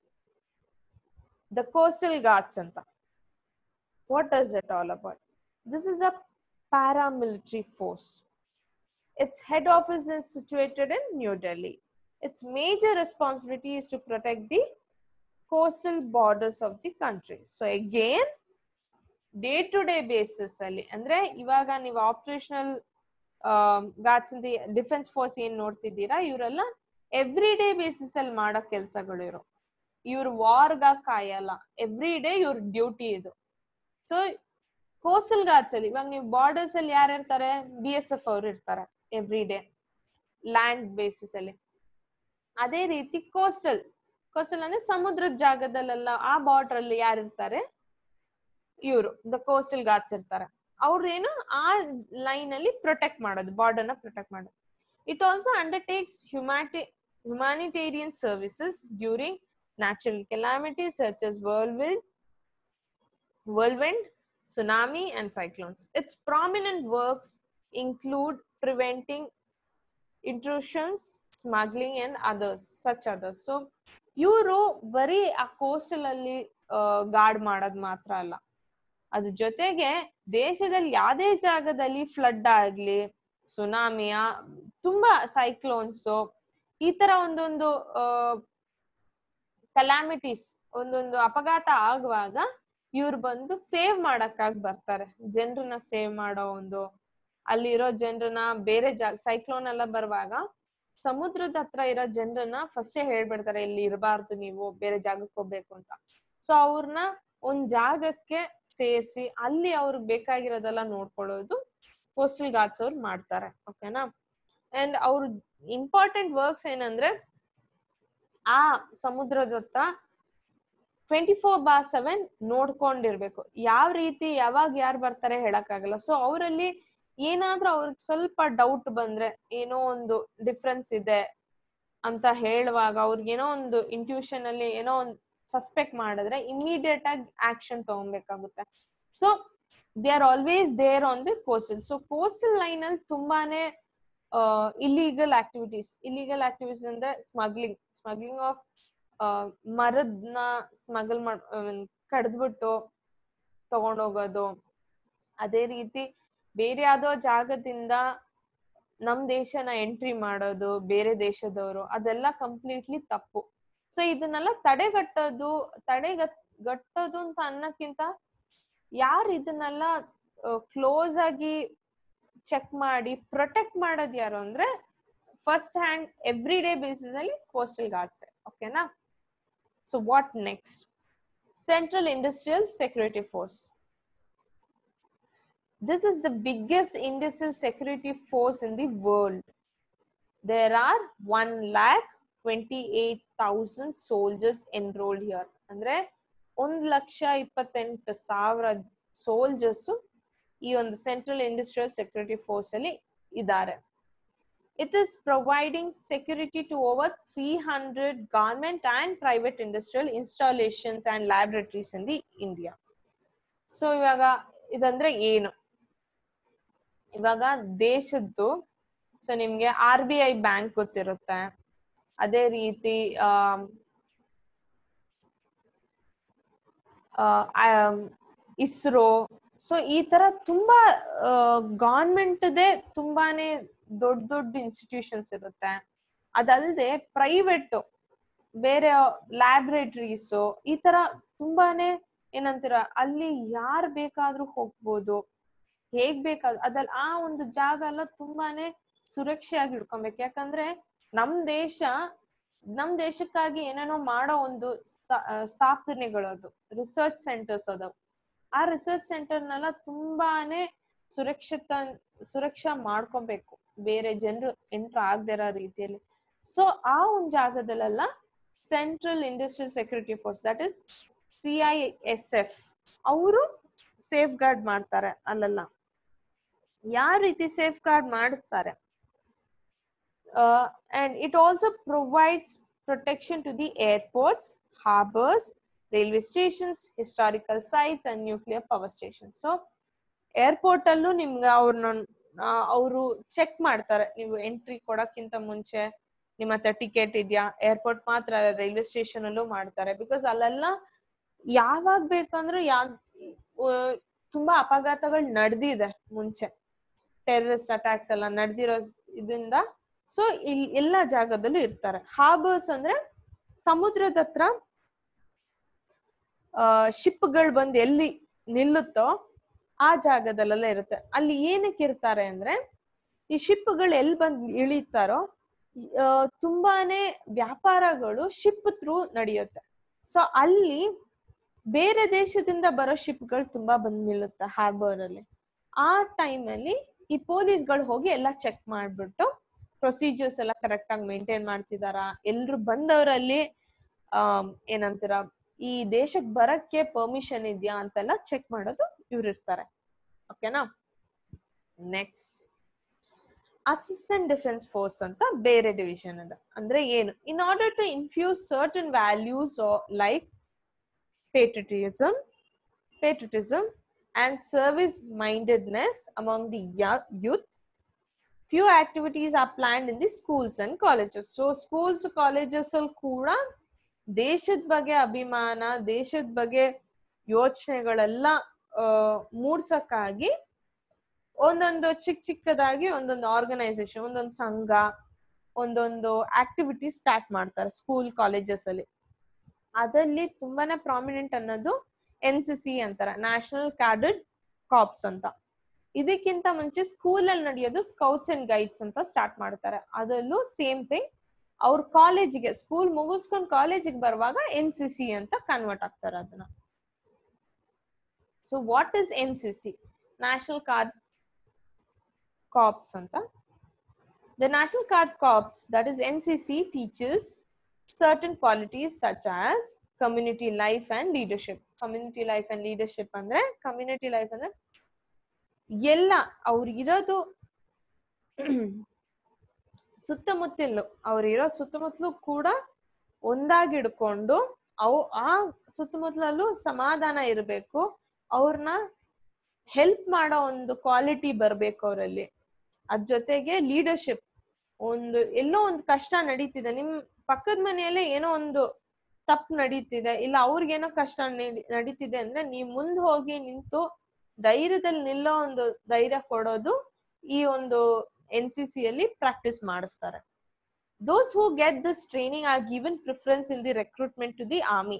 the coastal guards ಅಂತ what does it all about this is a paramilitary force. Its head office is situated in New Delhi. Its major responsibility is to protect the coastal borders of the country. So again, day to day basis ಅಲ್ಲಿ ಅಂದ್ರೆ ಇವಾಗ ನೀವು operational guards ಅಂತ defence force ಏನ್ ನೋಡ್ತಿದ್ದೀರಾ ಇವರೆಲ್ಲ every day basis ಅಲ್ಲಿ ಮಾಡೋ ಕೆಲ್ಸಗಳು ಇರು ಇವ್ರು ವಾರ್ಗ ಕಾಯಲ್ಲ ಎವ್ರಿ ಡೇ ಇವ್ರ ಡ್ಯೂಟಿ ಇದು ಸೊ ಕೋಸ್ಟಲ್ ಗಾರ್ಡ್ಸ್ ಅಲ್ಲಿ ಇವಾಗ ನೀವು ಬಾರ್ಡರ್ಸ್ ಅಲ್ಲಿ ಯಾರು ಇರ್ತಾರೆ ಬಿ ಎಸ್ ಎಫ್ ಅವ್ರು ಇರ್ತಾರೆ ಎವ್ರಿ ಡೇ ಲ್ಯಾಂಡ್ ಬೇಸಿಸ್ ಅಲ್ಲಿ ಅದೇ ರೀತಿ ಕೋಸ್ಟಲ್ ಕೋಸ್ಟಲ್ ಅಂದ್ರೆ ಸಮುದ್ರದ ಜಾಗದಲ್ಲೆಲ್ಲ ಆ ಬಾರ್ಡರ್ ಅಲ್ಲಿ ಯಾರು ಇರ್ತಾರೆ ಇವರು ದ ಕೋಸ್ಟಲ್ ಗಾರ್ಡ್ಸ್ ಇರ್ತಾರೆ ಅವ್ರದೇನು ಆ ಲೈನ್ ಅಲ್ಲಿ ಪ್ರೊಟೆಕ್ಟ್ ಮಾಡೋದು ಬಾರ್ಡರ್ ನ ಪ್ರೊಟೆಕ್ಟ್ ಮಾಡೋದು ಇಟ್ ಆಲ್ಸೋ ಅಂಡರ್ಟೇಕ್ಸ್ ಹ್ಯುಮ್ಯಾಟಿ humanitarian services during natural calamities such as whirlwind, whirlwind, tsunami, and cyclones. Its prominent works include preventing intrusions, smuggling, and others, such others. So, ಇವರು ಬರೀ ಆ coastal ಅಲ್ಲಿ guard ಮಾಡೋದ್ ಮಾತ್ರ ಅಲ್ಲ ಅದ್ರ ಜೊತೆಗೆ ದೇಶದಲ್ಲಿ ಯಾವ್ದೇ ಜಾಗದಲ್ಲಿ ಫ್ಲಡ್ ಆಗ್ಲಿ ಸುನಾಮಿಯ ತುಂಬಾ ಸೈಕ್ಲೋನ್ಸ್ ಈ ತರ ಒಂದೊಂದು ಕಲಾಮಿಟೀಸ್ ಒಂದೊಂದು ಅಪಘಾತ ಆಗುವಾಗ ಇವ್ರು ಬಂದು ಸೇವ್ ಮಾಡಕ್ಕಾಗಿ ಬರ್ತಾರೆ ಜನರನ್ನ ಸೇವ್ ಮಾಡೋ ಒಂದು ಅಲ್ಲಿರೋ ಜನರನ್ನ ಬೇರೆ ಜಾಗ ಸೈಕ್ಲೋನ್ ಎಲ್ಲ ಬರುವಾಗ ಸಮುದ್ರದ ಹತ್ರ ಇರೋ ಜನರನ್ನ ಫಸ್ಟೇ ಹೇಳ್ಬಿಡ್ತಾರೆ ಇಲ್ಲಿ ಇರಬಾರ್ದು ನೀವು ಬೇರೆ ಜಾಗಕ್ಕೆ ಹೋಗ್ಬೇಕು ಅಂತ ಸೊ ಅವ್ರನ್ನ ಒಂದ್ ಜಾಗಕ್ಕೆ ಸೇರಿಸಿ ಅಲ್ಲಿ ಅವ್ರಿಗೆ ಬೇಕಾಗಿರೋದೆಲ್ಲ ನೋಡ್ಕೊಳ್ಳೋದು ಕೋಸ್ಟಲ್ ಗಾರ್ಡ್ಸ್ ಅವ್ರು ಮಾಡ್ತಾರೆ ಓಕೆನಾ ಅಂಡ್ ಅವ್ರ ಇಂಪಾರ್ಟೆಂಟ್ ವರ್ಕ್ಸ್ ಏನಂದ್ರೆ ಆ ಸಮುದ್ರದ ಹತ್ರ ಟ್ವೆಂಟಿ ಫೋರ್ ಬಾ ಸೆವೆನ್ ನೋಡ್ಕೊಂಡಿರ್ಬೇಕು ಯಾವ ರೀತಿ ಯಾವಾಗ ಯಾರು ಬರ್ತಾರೆ ಹೇಳಕ್ಕಾಗಲ್ಲ ಸೊ ಅವರಲ್ಲಿ ಏನಾದ್ರೂ ಅವ್ರಿಗೆ ಸ್ವಲ್ಪ ಡೌಟ್ ಬಂದ್ರೆ ಏನೋ ಒಂದು ಡಿಫ್ರೆನ್ಸ್ ಇದೆ ಅಂತ ಹೇಳುವಾಗ ಅವ್ರಿಗೆ ಏನೋ ಒಂದು ಇಂಟ್ಯೂಷನ್ ಅಲ್ಲಿ ಏನೋ ಒಂದು ಸಸ್ಪೆಕ್ಟ್ ಮಾಡಿದ್ರೆ ಇಮಿಡಿಯೇಟ್ ಆಗಿ ಆಕ್ಷನ್ ತಗೊಬೇಕಾಗುತ್ತೆ so they are always there on the coastal so coastal line ಅಲ್ಲಿ ತುಂಬಾನೇ ಇಲ್ಲಿಗಲ್ ಆಕ್ಟಿವಿಟೀಸ್ ಇಲ್ಲಿಗಲ್ ಆಕ್ಟಿವಿಟೀಸ್ ಅಂದ್ರೆ ಸ್ಮಗ್ಲಿಂಗ್ ಸ್ಮಗ್ಲಿಂಗ್ ಆಫ್ ಮರದ್ನ ಸ್ಮಗಲ್ ಮಾಡ್ ಕಡ್ದ್ಬಿಟ್ಟು ತಗೊಂಡೋಗೋದು ಅದೇ ರೀತಿ ಬೇರೆ ಯಾವ್ದೋ ಜಾಗದಿಂದ ನಮ್ ದೇಶನ ಎಂಟ್ರಿ ಮಾಡೋದು ಬೇರೆ ದೇಶದವರು ಅದೆಲ್ಲ ಕಂಪ್ಲೀಟ್ಲಿ ತಪ್ಪು ಸೊ ಇದನ್ನೆಲ್ಲ ತಡೆಗಟ್ಟೋದು ತಡೆಗಟ್ ಗಟ್ಟೋದು ಅಂತ ಅನ್ನಕ್ಕಿಂತ ಯಾರು ಇದನ್ನೆಲ್ಲ ಕ್ಲೋಸ್ ಆಗಿ ಚೆಕ್ ಮಾಡಿ ಪ್ರೊಟೆಕ್ಟ್ ಮಾಡೋದು ಯಾರು ಅಂದ್ರೆ first hand every day basis ಅಲ್ಲಿ ಕೋಸ್ಟಲ್ ಗಾರ್ಡ್ಸ್ ಓಕೆನಾ so what next central industrial security force this is the biggest industrial security force in the world. There are 1 lakh 28,000 soldiers enrolled here. ಅಂದ್ರೆ ಒಂದ್ ಲಕ್ಷ ಇಪ್ಪತ್ತೆಂಟು ಸಾವಿರ soldiers ಈ ಒಂದು central industrial security force ಅಲ್ಲಿ ಇದ್ದಾರೆ it is providing security to over three hundred government and private industrial installations and laboratories in the India so ಇವಾಗ ಇದಂದ್ರೆ ಏನು ಇವಾಗ ದೇಶದ್ದು ಸೊ ನಿಮ್ಗೆ ಆರ್ ಬಿ ಐ ಬ್ಯಾಂಕ್ ಗೊತ್ತಿರುತ್ತೆ ಅದೇ ರೀತಿ ಇಸ್ರೋ ಸೊ ಈ ತರ ತುಂಬಾ ಗೌರ್ಮೆಂಟ್ದೇ ತುಂಬಾನೇ ದೊಡ್ಡ ದೊಡ್ಡ ಇನ್ಸ್ಟಿಟ್ಯೂಷನ್ಸ್ ಇರುತ್ತೆ ಅದಲ್ಲದೆ ಪ್ರೈವೇಟ್ ಬೇರೆ ಲ್ಯಾಬ್ರೇಟರೀಸ್ ಈ ತರ ತುಂಬಾನೇ ಏನಂತೀರ ಅಲ್ಲಿ ಯಾರ್ ಬೇಕಾದ್ರೂ ಹೋಗ್ಬೋದು ಹೇಗ್ ಬೇಕಾದ್ ಅದ್ರಲ್ಲಿ ಆ ಒಂದು ಜಾಗ ಎಲ್ಲ ತುಂಬಾನೇ ಸುರಕ್ಷೆಯಾಗಿ ಇಡ್ಕೊಬೇಕು ಯಾಕಂದ್ರೆ ನಮ್ ದೇಶ ನಮ್ ದೇಶಕ್ಕಾಗಿ ಏನೇನೋ ಮಾಡೋ ಒಂದು ಸ್ಥಾಪನೆಗಳು ಅದು ರಿಸರ್ಚ್ ಸೆಂಟರ್ಸ್ ಅದಾವ ಆ ರಿಸರ್ಚ್ ಸೆಂಟರ್ನೆಲ್ಲ ತುಂಬಾನೇ ಸುರಕ್ಷಿತ ಸುರಕ್ಷಾ ಮಾಡ್ಕೊಬೇಕು ಬೇರೆ ಜನರು ಎಂಟ್ರ್ ಆಗದಿರೋ ರೀತಿಯಲ್ಲಿ ಸೊ ಆ ಒಂದು ಜಾಗದಲ್ಲೆಲ್ಲ central industrial security force that is C I S F ಅವರು ಸೇಫ್ ಗಾರ್ಡ್ ಮಾಡ್ತಾರೆ ಅಲ್ಲೆಲ್ಲ ಯಾವ ರೀತಿ ಸೇಫ್ ಗಾರ್ಡ್ ಮಾಡುತ್ತಾರೆ and it also provides protection to the airports harbours railway stations historical sites and nuclear power station so airport ಅಲ್ಲೂ ನಿಮ್ಗೆ ಅವ್ರನ್ನ ಅವರು ಚೆಕ್ ಮಾಡ್ತಾರೆ ನೀವು ಎಂಟ್ರಿ ಕೊಡಕ್ಕಿಂತ ಮುಂಚೆ ನಿಮ್ಮ ಹತ್ರ ಟಿಕೆಟ್ ಇದೆಯಾ ಏರ್ಪೋರ್ಟ್ ಮಾತ್ರ ರೈಲ್ವೆ ಸ್ಟೇಷನ್ ಅಲ್ಲೂ ಮಾಡ್ತಾರೆ ಬಿಕಾಸ್ ಅಲ್ಲೆಲ್ಲ ಯಾವಾಗ ಬೇಕಂದ್ರೆ ಯಾ ತುಂಬಾ ಅಪಘಾತಗಳು ನಡೆದಿದೆ ಮುಂಚೆ ಟೆರರಿಸ್ಟ್ ಅಟ್ಯಾಕ್ಸ್ ಎಲ್ಲ ನಡೆದಿರೋ ಇದರಿಂದ ಸೊ ಇಲ್ಲಿ ಎಲ್ಲಾ ಜಾಗದಲ್ಲೂ ಇರ್ತಾರೆ ಹಾರ್ಬರ್ಸ್ ಅಂದ್ರೆ ಸಮುದ್ರದ ಹತ್ರ ಶಿಪ್ಗಳು ಬಂದು ಎಲ್ಲಿ ನಿಲ್ಲುತ್ತೋ ಆ ಜಾಗದಲ್ಲೆಲ್ಲ ಇರುತ್ತೆ ಅಲ್ಲಿ ಏನಕ್ಕೆ ಇರ್ತಾರೆ ಅಂದ್ರೆ ಈ ಶಿಪ್ಗಳು ಎಲ್ಲಿ ಬಂದು ಇಳಿತಾರೋ ತುಂಬಾನೇ ವ್ಯಾಪಾರಗಳು ಶಿಪ್ ಥ್ರೂ ನಡೆಯುತ್ತೆ ಸೊ ಅಲ್ಲಿ ಬೇರೆ ದೇಶದಿಂದ ಬರೋ ಶಿಪ್ಗಳು ತುಂಬಾ ಬಂದು ನಿಲ್ಲುತ್ತೆ ಹಾರ್ಬರ್ ಅಲ್ಲಿ ಆ ಟೈಮಲ್ಲಿ ಈ ಪೊಲೀಸ್ಗಳು ಹೋಗಿ ಎಲ್ಲ ಚೆಕ್ ಮಾಡ್ಬಿಟ್ಟು ಪ್ರೊಸೀಜರ್ಸ್ ಎಲ್ಲ ಕರೆಕ್ಟ್ ಆಗಿ ಮೇಂಟೈನ್ ಮಾಡ್ತಿದಾರ ಎಲ್ರು ಬಂದವರಲ್ಲಿ ಆಹ್ ಏನಂತೀರ ಈ ದೇಶಕ್ಕೆ ಬರಕ್ಕೆ ಪರ್ಮಿಷನ್ ಇದೆಯಾ ಅಂತೆಲ್ಲ ಚೆಕ್ ಮಾಡೋದು ಇವ್ರು ಇರ್ತಾರೆ ಓಕೆನಾ ನೆಕ್ಸ್ಟ್ ಅಸಿಸ್ಟೆಂಟ್ ಡಿಫೆನ್ಸ್ ಫೋರ್ಸ್ ಅಂತ ಬೇರೆ ಡಿವಿಷನ್ ಅದ ಅಂದ್ರೆ ಏನು in order to infuse certain values like patriotism, patriotism and service mindedness among the youth. Few activities are planned in the schools and colleges. So schools, colleges ಅಲ್ಲಿ ಕೂಡ ದೇಶದ ಬಗ್ಗೆ ಅಭಿಮಾನ ದೇಶದ ಬಗ್ಗೆ ಯೋಚನೆಗಳೆಲ್ಲ ಮೂಡ್ಸಕ್ಕಾಗಿ ಒಂದೊಂದು ಚಿಕ್ಕ ಚಿಕ್ಕದಾಗಿ ಒಂದೊಂದು ಆರ್ಗನೈಸೇಷನ್ ಒಂದೊಂದು ಸಂಘ ಒಂದೊಂದು ಆಕ್ಟಿವಿಟಿ ಸ್ಟಾರ್ಟ್ ಮಾಡ್ತಾರೆ ಸ್ಕೂಲ್ ಕಾಲೇಜಸ್ ಅಲ್ಲಿ ಅದಲ್ಲಿ ತುಂಬಾನೇ ಪ್ರಾಮಿನೆಂಟ್ ಅನ್ನೋದು ಎನ್ ಸಿ ಸಿ ಅಂತಾರೆ ನ್ಯಾಷನಲ್ ಕ್ಯಾಡೆಟ್ ಕಾಪ್ಸ್ ಅಂತ ಇದಕ್ಕಿಂತ ಮುಂಚೆ ಸ್ಕೂಲ್ ಅಲ್ಲಿ ನಡೆಯೋದು ಸ್ಕೌಟ್ಸ್ ಅಂಡ್ ಗೈಡ್ಸ್ ಅಂತ ಸ್ಟಾರ್ಟ್ ಮಾಡ್ತಾರೆ ಅದರಲ್ಲೂ ಸೇಮ್ ಥಿಂಗ್ ಅವ್ರ ಕಾಲೇಜಿಗೆ ಸ್ಕೂಲ್ ಮುಗಿಸ್ಕೊಂಡು ಕಾಲೇಜಿಗೆ ಬರುವಾಗ ಎನ್ ಸಿ ಸಿ ಅಂತ ಕನ್ವರ್ಟ್ ಆಗ್ತಾರೆ ಅದನ್ನ so what is N C C national card corps ಅಂತ the national card corps that is N C C teachers certain qualities such as community life and leadership community life and leadership ಅಂದ್ರೆ community life ಅಂದ್ರೆ ಎಲ್ಲ ಅವ್ರು ಇರೋದು ಸುತ್ತಮುತ್ತಲು ಅವ್ರು ಇರೋ ಸುತ್ತಮುತ್ತಲು ಕೂಡ ಒಂದಾಗಿ ಹಿಡ್ಕೊಂಡು ಅವ್ ಆ ಸುತ್ತಮುತ್ತಲಲ್ಲೂ ಸಮಾಧಾನ ಇರಬೇಕು ಅವ್ರನ್ನ ಹೆಲ್ಪ್ ಮಾಡೋ ಒಂದು ಕ್ವಾಲಿಟಿ ಬರ್ಬೇಕು ಅವರಲ್ಲಿ ಅದ್ ಜೊತೆಗೆ ಲೀಡರ್ಶಿಪ್ ಒಂದು ಎಲ್ಲೋ ಒಂದು ಕಷ್ಟ ನಡೀತಿದೆ ನಿಮ್ ಪಕ್ಕದ ಮನೆಯಲ್ಲೇ ಏನೋ ಒಂದು ತಪ್ಪು ನಡೀತಿದೆ ಇಲ್ಲ ಅವ್ರಿಗೇನೋ ಕಷ್ಟ ನಡಿ- ನಡೀತಿದೆ ಅಂದ್ರೆ ನೀವ್ ಮುಂದ್ ಹೋಗಿ ನಿಂತು ಧೈರ್ಯದಲ್ಲಿ ನಿಲ್ಲೋ ಒಂದು ಧೈರ್ಯ ಕೊಡೋದು ಈ ಒಂದು ಎನ್ ಸಿ ಸಿ ಅಲ್ಲಿ ಪ್ರಾಕ್ಟೀಸ್ ಮಾಡಿಸ್ತಾರೆ those who get this training are given preference in the recruitment to the army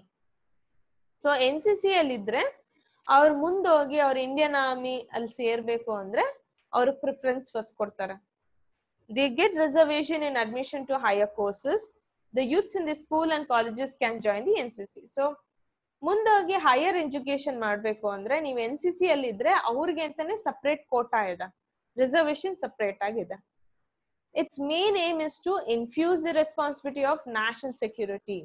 so N C C ಅಲ್ಲಿ ಇದ್ರೆ ಅವ್ರು ಮುಂದೋಗಿ ಅವ್ರ ಇಂಡಿಯನ್ ಆರ್ಮಿ ಅಲ್ಲಿ ಸೇರ್ಬೇಕು ಅಂದ್ರೆ ಅವ್ರಿಗೆ ಪ್ರಿಫರೆನ್ಸ್ ಫಸ್ಟ್ ಕೊಡ್ತಾರೆ they get reservation in admission to higher courses the youths in the school and colleges can join the N C C ಸೊ ಮುಂದೋಗಿ ಹೈಯರ್ ಎಜುಕೇಶನ್ ಮಾಡ್ಬೇಕು ಅಂದ್ರೆ ನೀವು ಎನ್ ಸಿ ಸಿ ಅಲ್ಲಿ ಇದ್ರೆ ಅವ್ರಿಗೆ ಅಂತಾನೆ ಸಪ್ರೇಟ್ ಕೋಟಾ ಇದೆ ರಿಸರ್ವೇಶನ್ ಸಪ್ರೇಟ್ ಆಗಿದೆ it's main aim is to infuse the responsibility of national security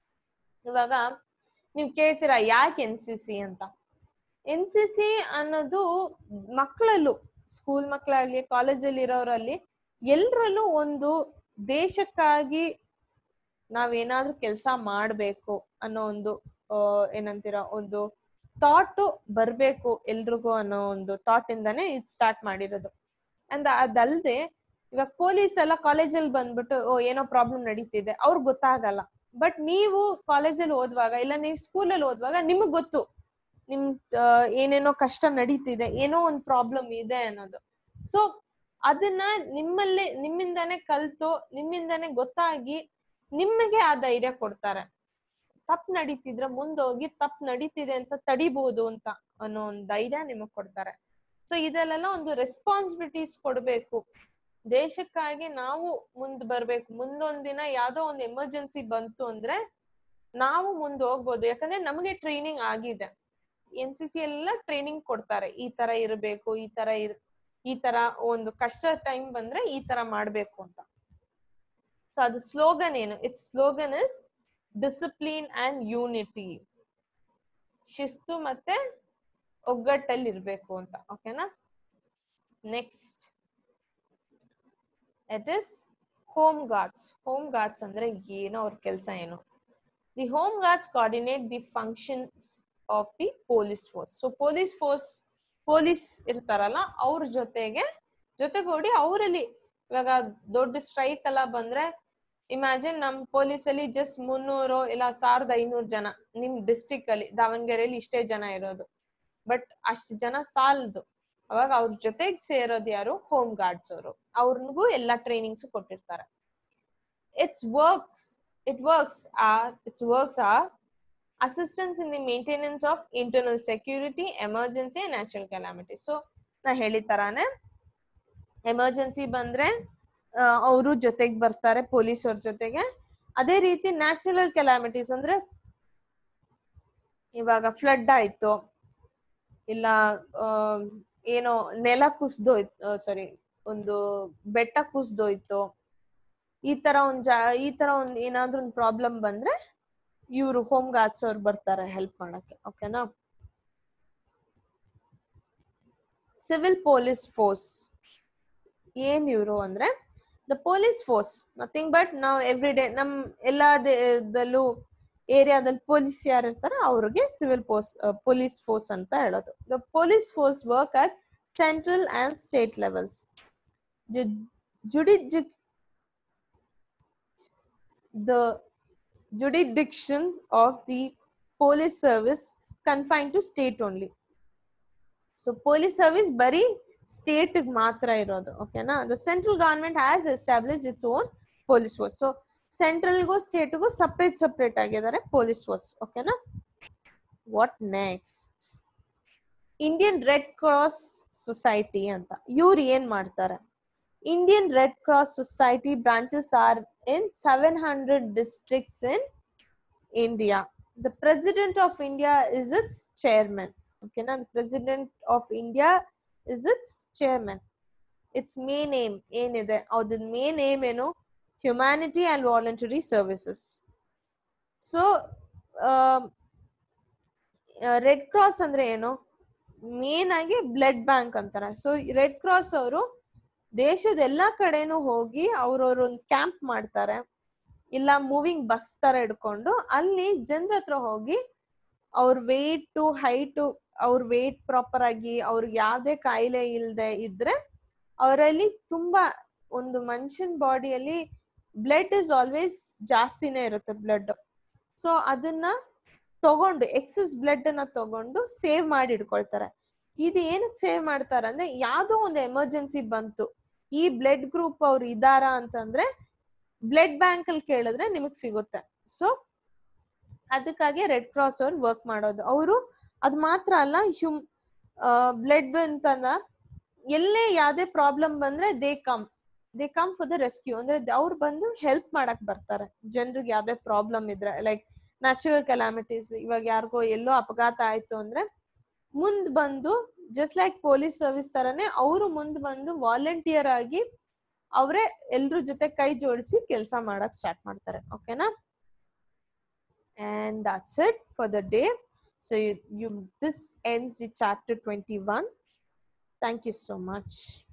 ಇವಾಗ ನೀವ್ ಕೇಳ್ತೀರಾ ಯಾಕೆ ಎನ್ ಸಿ ಸಿ ಅಂತ ಎನ್ ಸಿ ಸಿ ಅನ್ನೋದು ಮಕ್ಕಳಲ್ಲೂ ಸ್ಕೂಲ್ ಮಕ್ಕಳಾಗ್ಲಿ ಕಾಲೇಜಲ್ಲಿ ಇರೋರಲ್ಲಿ ಎಲ್ರಲ್ಲೂ ಒಂದು ದೇಶಕ್ಕಾಗಿ ನಾವೇನಾದ್ರೂ ಕೆಲಸ ಮಾಡ್ಬೇಕು ಅನ್ನೋ ಒಂದು ಆ, ಏನಂತೀರ ಒಂದು ಥಾಟ್ ಬರ್ಬೇಕು ಎಲ್ರಿಗೂ ಅನ್ನೋ ಒಂದು ಥಾಟ್ ಇಂದಾನೆ ಇದು ಸ್ಟಾರ್ಟ್ ಮಾಡಿರೋದು ಅಂಡ್ ಅದಲ್ದೆ ಇವಾಗ ಪೊಲೀಸ್ ಎಲ್ಲ ಕಾಲೇಜಲ್ಲಿ ಬಂದ್ಬಿಟ್ಟು ಓ ಏನೋ ಪ್ರಾಬ್ಲಮ್ ನಡೀತಿದೆ ಅವ್ರಿಗೆ ಗೊತ್ತಾಗಲ್ಲ ಬಟ್ ನೀವು ಕಾಲೇಜಲ್ಲಿ ಓದುವಾಗ ಇಲ್ಲ ನೀವು ಸ್ಕೂಲಲ್ಲಿ ಓದುವಾಗ ನಿಮಗ್ ಗೊತ್ತು ನಿಮ್ ಆ, ಏನೇನೋ ಕಷ್ಟ ನಡೀತಿದೆ ಏನೋ ಒಂದು ಪ್ರಾಬ್ಲಮ್ ಇದೆ ಅನ್ನೋದು ಸೊ ಅದನ್ನ ನಿಮ್ಮಲ್ಲೇ ನಿಮ್ಮಿಂದಾನೇ ಕಲ್ತು ನಿಮ್ಮಿಂದಾನೇ ಗೊತ್ತಾಗಿ ನಿಮಗೆ ಆ ಧೈರ್ಯ ಕೊಡ್ತಾರೆ ತಪ್ಪು ನಡೀತಿದ್ರೆ ಮುಂದೋಗಿ ತಪ್ಪು ನಡೀತಿದೆ ಅಂತ ತಡಿಬಹುದು ಅಂತ ಅನ್ನೋ ಒಂದು ಧೈರ್ಯ ನಿಮಗ್ ಕೊಡ್ತಾರೆ ಸೊ ಇದೆಲ್ಲ ಒಂದು ರೆಸ್ಪಾನ್ಸಿಬಿಲಿಟೀಸ್ ಕೊಡ್ಬೇಕು ದೇಶಕ್ಕಾಗಿ ನಾವು ಮುಂದ್ ಬರ್ಬೇಕು ಮುಂದೊಂದ್ ದಿನ ಯಾವ್ದೋ ಒಂದು ಎಮರ್ಜೆನ್ಸಿ ಬಂತು ಅಂದ್ರೆ ನಾವು ಮುಂದೆ ಹೋಗ್ಬೋದು ಯಾಕಂದ್ರೆ ನಮಗೆ ಟ್ರೈನಿಂಗ್ ಆಗಿದೆ ಎನ್ ಸಿ ಸಿ ಎಲ್ಲ ಟ್ರೈನಿಂಗ್ ಕೊಡ್ತಾರೆ ಈ ತರ ಇರಬೇಕು ಈ ತರ ಇರ್ ಈ ತರ ಒಂದು ಕಷ್ಟ ಟೈಮ್ ಬಂದ್ರೆ ಈ ತರ ಮಾಡ್ಬೇಕು ಅಂತ ಸೊ ಅದು ಸ್ಲೋಗನ್ ಏನು it's slogan is discipline and unity ಶಿಸ್ತು ಮತ್ತೆ ಒಗ್ಗಟ್ಟಲ್ಲಿ ಇರ್ಬೇಕು ಅಂತ ಓಕೆನಾ next it is home guards home guards ಅಂದ್ರೆ ಏನೋ ಅವ್ರ ಕೆಲಸ ಏನು the home guards coordinate the functions of the police force so police force police ಇರ್ತಾರಲ್ಲ ಅವ್ರ ಜೊತೆಗೆ ಜೊತೆಗೂಡಿ ಅವರಲ್ಲಿ ಇವಾಗ ದೊಡ್ಡ ಸ್ಟ್ರೈಕ್ ಎಲ್ಲ ಬಂದ್ರೆ ಇಮ್ಯಾಜಿನ್ ನಮ್ ಪೊಲೀಸ್ ಅಲ್ಲಿ ಜಸ್ಟ್ ಮುನ್ನೂರು ಇಲ್ಲ ಸಾವಿರದ ಐನೂರು ಜನ ನಿಮ್ ಡಿಸ್ಟಿಕ್ ಅಲ್ಲಿ ದಾವಣಗೆರೆಯಲ್ಲಿ ಇಷ್ಟೇ ಜನ ಇರೋದು ಬಟ್ ಅಷ್ಟು ಜನ ಸಾಲದು ಅವಾಗ ಅವ್ರ ಜೊತೆಗೆ ಸೇರೋದು ಯಾರು ಹೋಮ್ ಗಾರ್ಡ್ಸ್ ಅವರು ಅವ್ರಿಗೂ ಎಲ್ಲಾ ಟ್ರೈನಿಂಗ್ಸ್ ಕೊಟ್ಟಿರ್ತಾರೆ it's works it works or it's works or assistance in the maintenance of internal security emergency natural calamity so ನಾ ಹೇಳಿದ ತರಾನೇ ಎಮರ್ಜೆನ್ಸಿ ಬಂದ್ರೆ ಅವರು ಜೊತೆಗೆ ಬರ್ತಾರೆ ಪೊಲೀಸ್ ಅವ್ರ ಜೊತೆಗೆ ಅದೇ ರೀತಿ ನ್ಯಾಚುರಲ್ ಕೆಲಾಮಿಟೀಸ್ ಅಂದ್ರೆ ಇವಾಗ ಫ್ಲಡ್ ಆಯ್ತು ಇಲ್ಲ ಆ, ಏನೋ ನೆಲ ಕುಸ್ದೋಯ್ತು ಸಾರಿ ಒಂದು ಬೆಟ್ಟ ಕುಸ್ದೋಯ್ತು ಈ ತರ ಒಂದ್ ಜಾ ಈ ತರ ಒಂದ್ ಏನಾದ್ರೂ ಒಂದು ಪ್ರಾಬ್ಲಮ್ ಬಂದ್ರೆ ಇವರು ಹೋಮ್ ಗಾರ್ಡ್ಸ್ ಅವ್ರು ಬರ್ತಾರೆ ಹೆಲ್ಪ್ ಮಾಡಕ್ಕೆ ಓಕೆನಾ ಸಿವಿಲ್ ಪೊಲೀಸ್ ಫೋರ್ಸ್ ಏನ್ ಇವರು ಅಂದ್ರೆ the police force nothing but ನಾವು ಎವ್ರಿ ಡೇ ನಮ್ ಎಲ್ಲಾ ದೇದಲ್ಲೂ ಏರಿಯಾದಲ್ಲಿ ಪೊಲೀಸ್ ಯಾರು ಇರ್ತಾರೋ ಅವ್ರಿಗೆ ಸಿವಿಲ್ ಪೋಸ್ ಪೊಲೀಸ್ ಫೋರ್ಸ್ ಅಂತ ಹೇಳೋದು the police force work at central and state levels ಜುಡಿ the jurisdiction of the police service confined to state only. So police service ಬರೀ ಸ್ಟೇಟ್ ಮಾತ್ರ ಇರೋದು ಓಕೆನಾ the central government has establish its own police force so ಸೆಂಟ್ರಲ್ಗೂ ಸ್ಟೇಟ್ಗೂ separate separate ಆಗಿದ್ದಾರೆ police force ಓಕೆನಾ what next Indian Red Cross Society ಅಂತ ಇವ್ರು ಏನ್ ಮಾಡ್ತಾರೆ Indian Red Cross Society branches are in 700 districts in India. The President of India is its chairman. Okay, now the President of India is its chairman. Its main aim, ಏನಿದೆ ಅವ್ರದ್ದು main aim ಏನು humanity and voluntary services so Red Cross ಅಂದ್ರೆ ಏನು main ಆಗಿ blood bank ಅಂತಾರೆ so Red Cross ಅವರು ದೇಶದ ಎಲ್ಲಾ ಕಡೆನೂ ಹೋಗಿ ಅವ್ರವ್ರ ಒಂದು ಕ್ಯಾಂಪ್ ಮಾಡ್ತಾರೆ ಇಲ್ಲ ಮೂವಿಂಗ್ ಬಸ್ ತರ ಹಿಡ್ಕೊಂಡು ಅಲ್ಲಿ ಜನರ ಹತ್ರ ಹೋಗಿ ಅವ್ರ ವೇಟ್ ಹೈಟು ಅವ್ರ ವೇಟ್ ಪ್ರಾಪರ್ ಆಗಿ ಅವ್ರಿಗೆ ಯಾವ್ದೇ ಕಾಯಿಲೆ ಇಲ್ಲದೆ ಇದ್ರೆ ಅವರಲ್ಲಿ ತುಂಬಾ ಒಂದು ಮನುಷ್ಯನ್ ಬಾಡಿಯಲ್ಲಿ ಬ್ಲಡ್ ಇಸ್ ಆಲ್ವೇಸ್ ಜಾಸ್ತಿನೇ ಇರುತ್ತೆ ಬ್ಲಡ್ ಸೊ ಅದನ್ನ ತಗೊಂಡು ಎಕ್ಸಸ್ ಬ್ಲಡ್ ಅನ್ನ ತಗೊಂಡು ಸೇವ್ ಮಾಡಿ ಇಟ್ಕೊಳ್ತಾರೆ ಇದು ಏನಕ್ಕೆ ಸೇವ್ ಮಾಡ್ತಾರೆ ಅಂದ್ರೆ ಯಾವ್ದೋ ಒಂದು ಎಮರ್ಜೆನ್ಸಿ ಬಂತು ಈ ಬ್ಲಡ್ ಗ್ರೂಪ್ ಅವ್ರು ಇದಾರ ಅಂತಂದ್ರೆ ಬ್ಲಡ್ ಬ್ಯಾಂಕ್ ಅಲ್ಲಿ ಕೇಳಿದ್ರೆ ನಿಮಗ್ ಸಿಗುತ್ತೆ ಸೊ ಅದಕ್ಕಾಗಿ ರೆಡ್ ಕ್ರಾಸ್ ಅವ್ರು ವರ್ಕ್ ಮಾಡೋದು ಅವರು ಅದು ಮಾತ್ರ ಅಲ್ಲ ಹ್ಯೂಮ್ ಬ್ಲಡ್ ಅಂತಂದ ಎಲ್ಲೇ ಯಾವ್ದೇ ಪ್ರಾಬ್ಲಮ್ ಬಂದ್ರೆ they come they come for the rescue ಅಂದ್ರೆ ಅವ್ರು ಬಂದು ಹೆಲ್ಪ್ ಮಾಡಕ್ ಬರ್ತಾರೆ ಜನರಿಗೆ ಯಾವ್ದೇ ಪ್ರಾಬ್ಲಮ್ ಇದ್ರೆ ಲೈಕ್ ನ್ಯಾಚುರಲ್ ಕೆಲಾಮಿಟೀಸ್ ಇವಾಗ ಯಾರಿಗೋ ಎಲ್ಲೋ ಅಪಘಾತ ಆಯ್ತು ಅಂದ್ರೆ ಮುಂದ್ ಬಂದು ಜಸ್ಟ್ ಲೈಕ್ ಪೊಲೀಸ್ ಸರ್ವಿಸ್ ತರನೇ ಅವರು ಮುಂದ್ ಬಂದು ವಾಲಂಟಿಯರ್ ಆಗಿ ಅವರೇ ಎಲ್ರ ಜೊತೆ ಕೈ ಜೋಡಿಸಿ ಕೆಲಸ ಮಾಡಕ್ ಸ್ಟಾರ್ಟ್ ಮಾಡ್ತಾರೆ ಓಕೆನಾ and that's it for the day so you, you this ends the chapter 21 thank you so much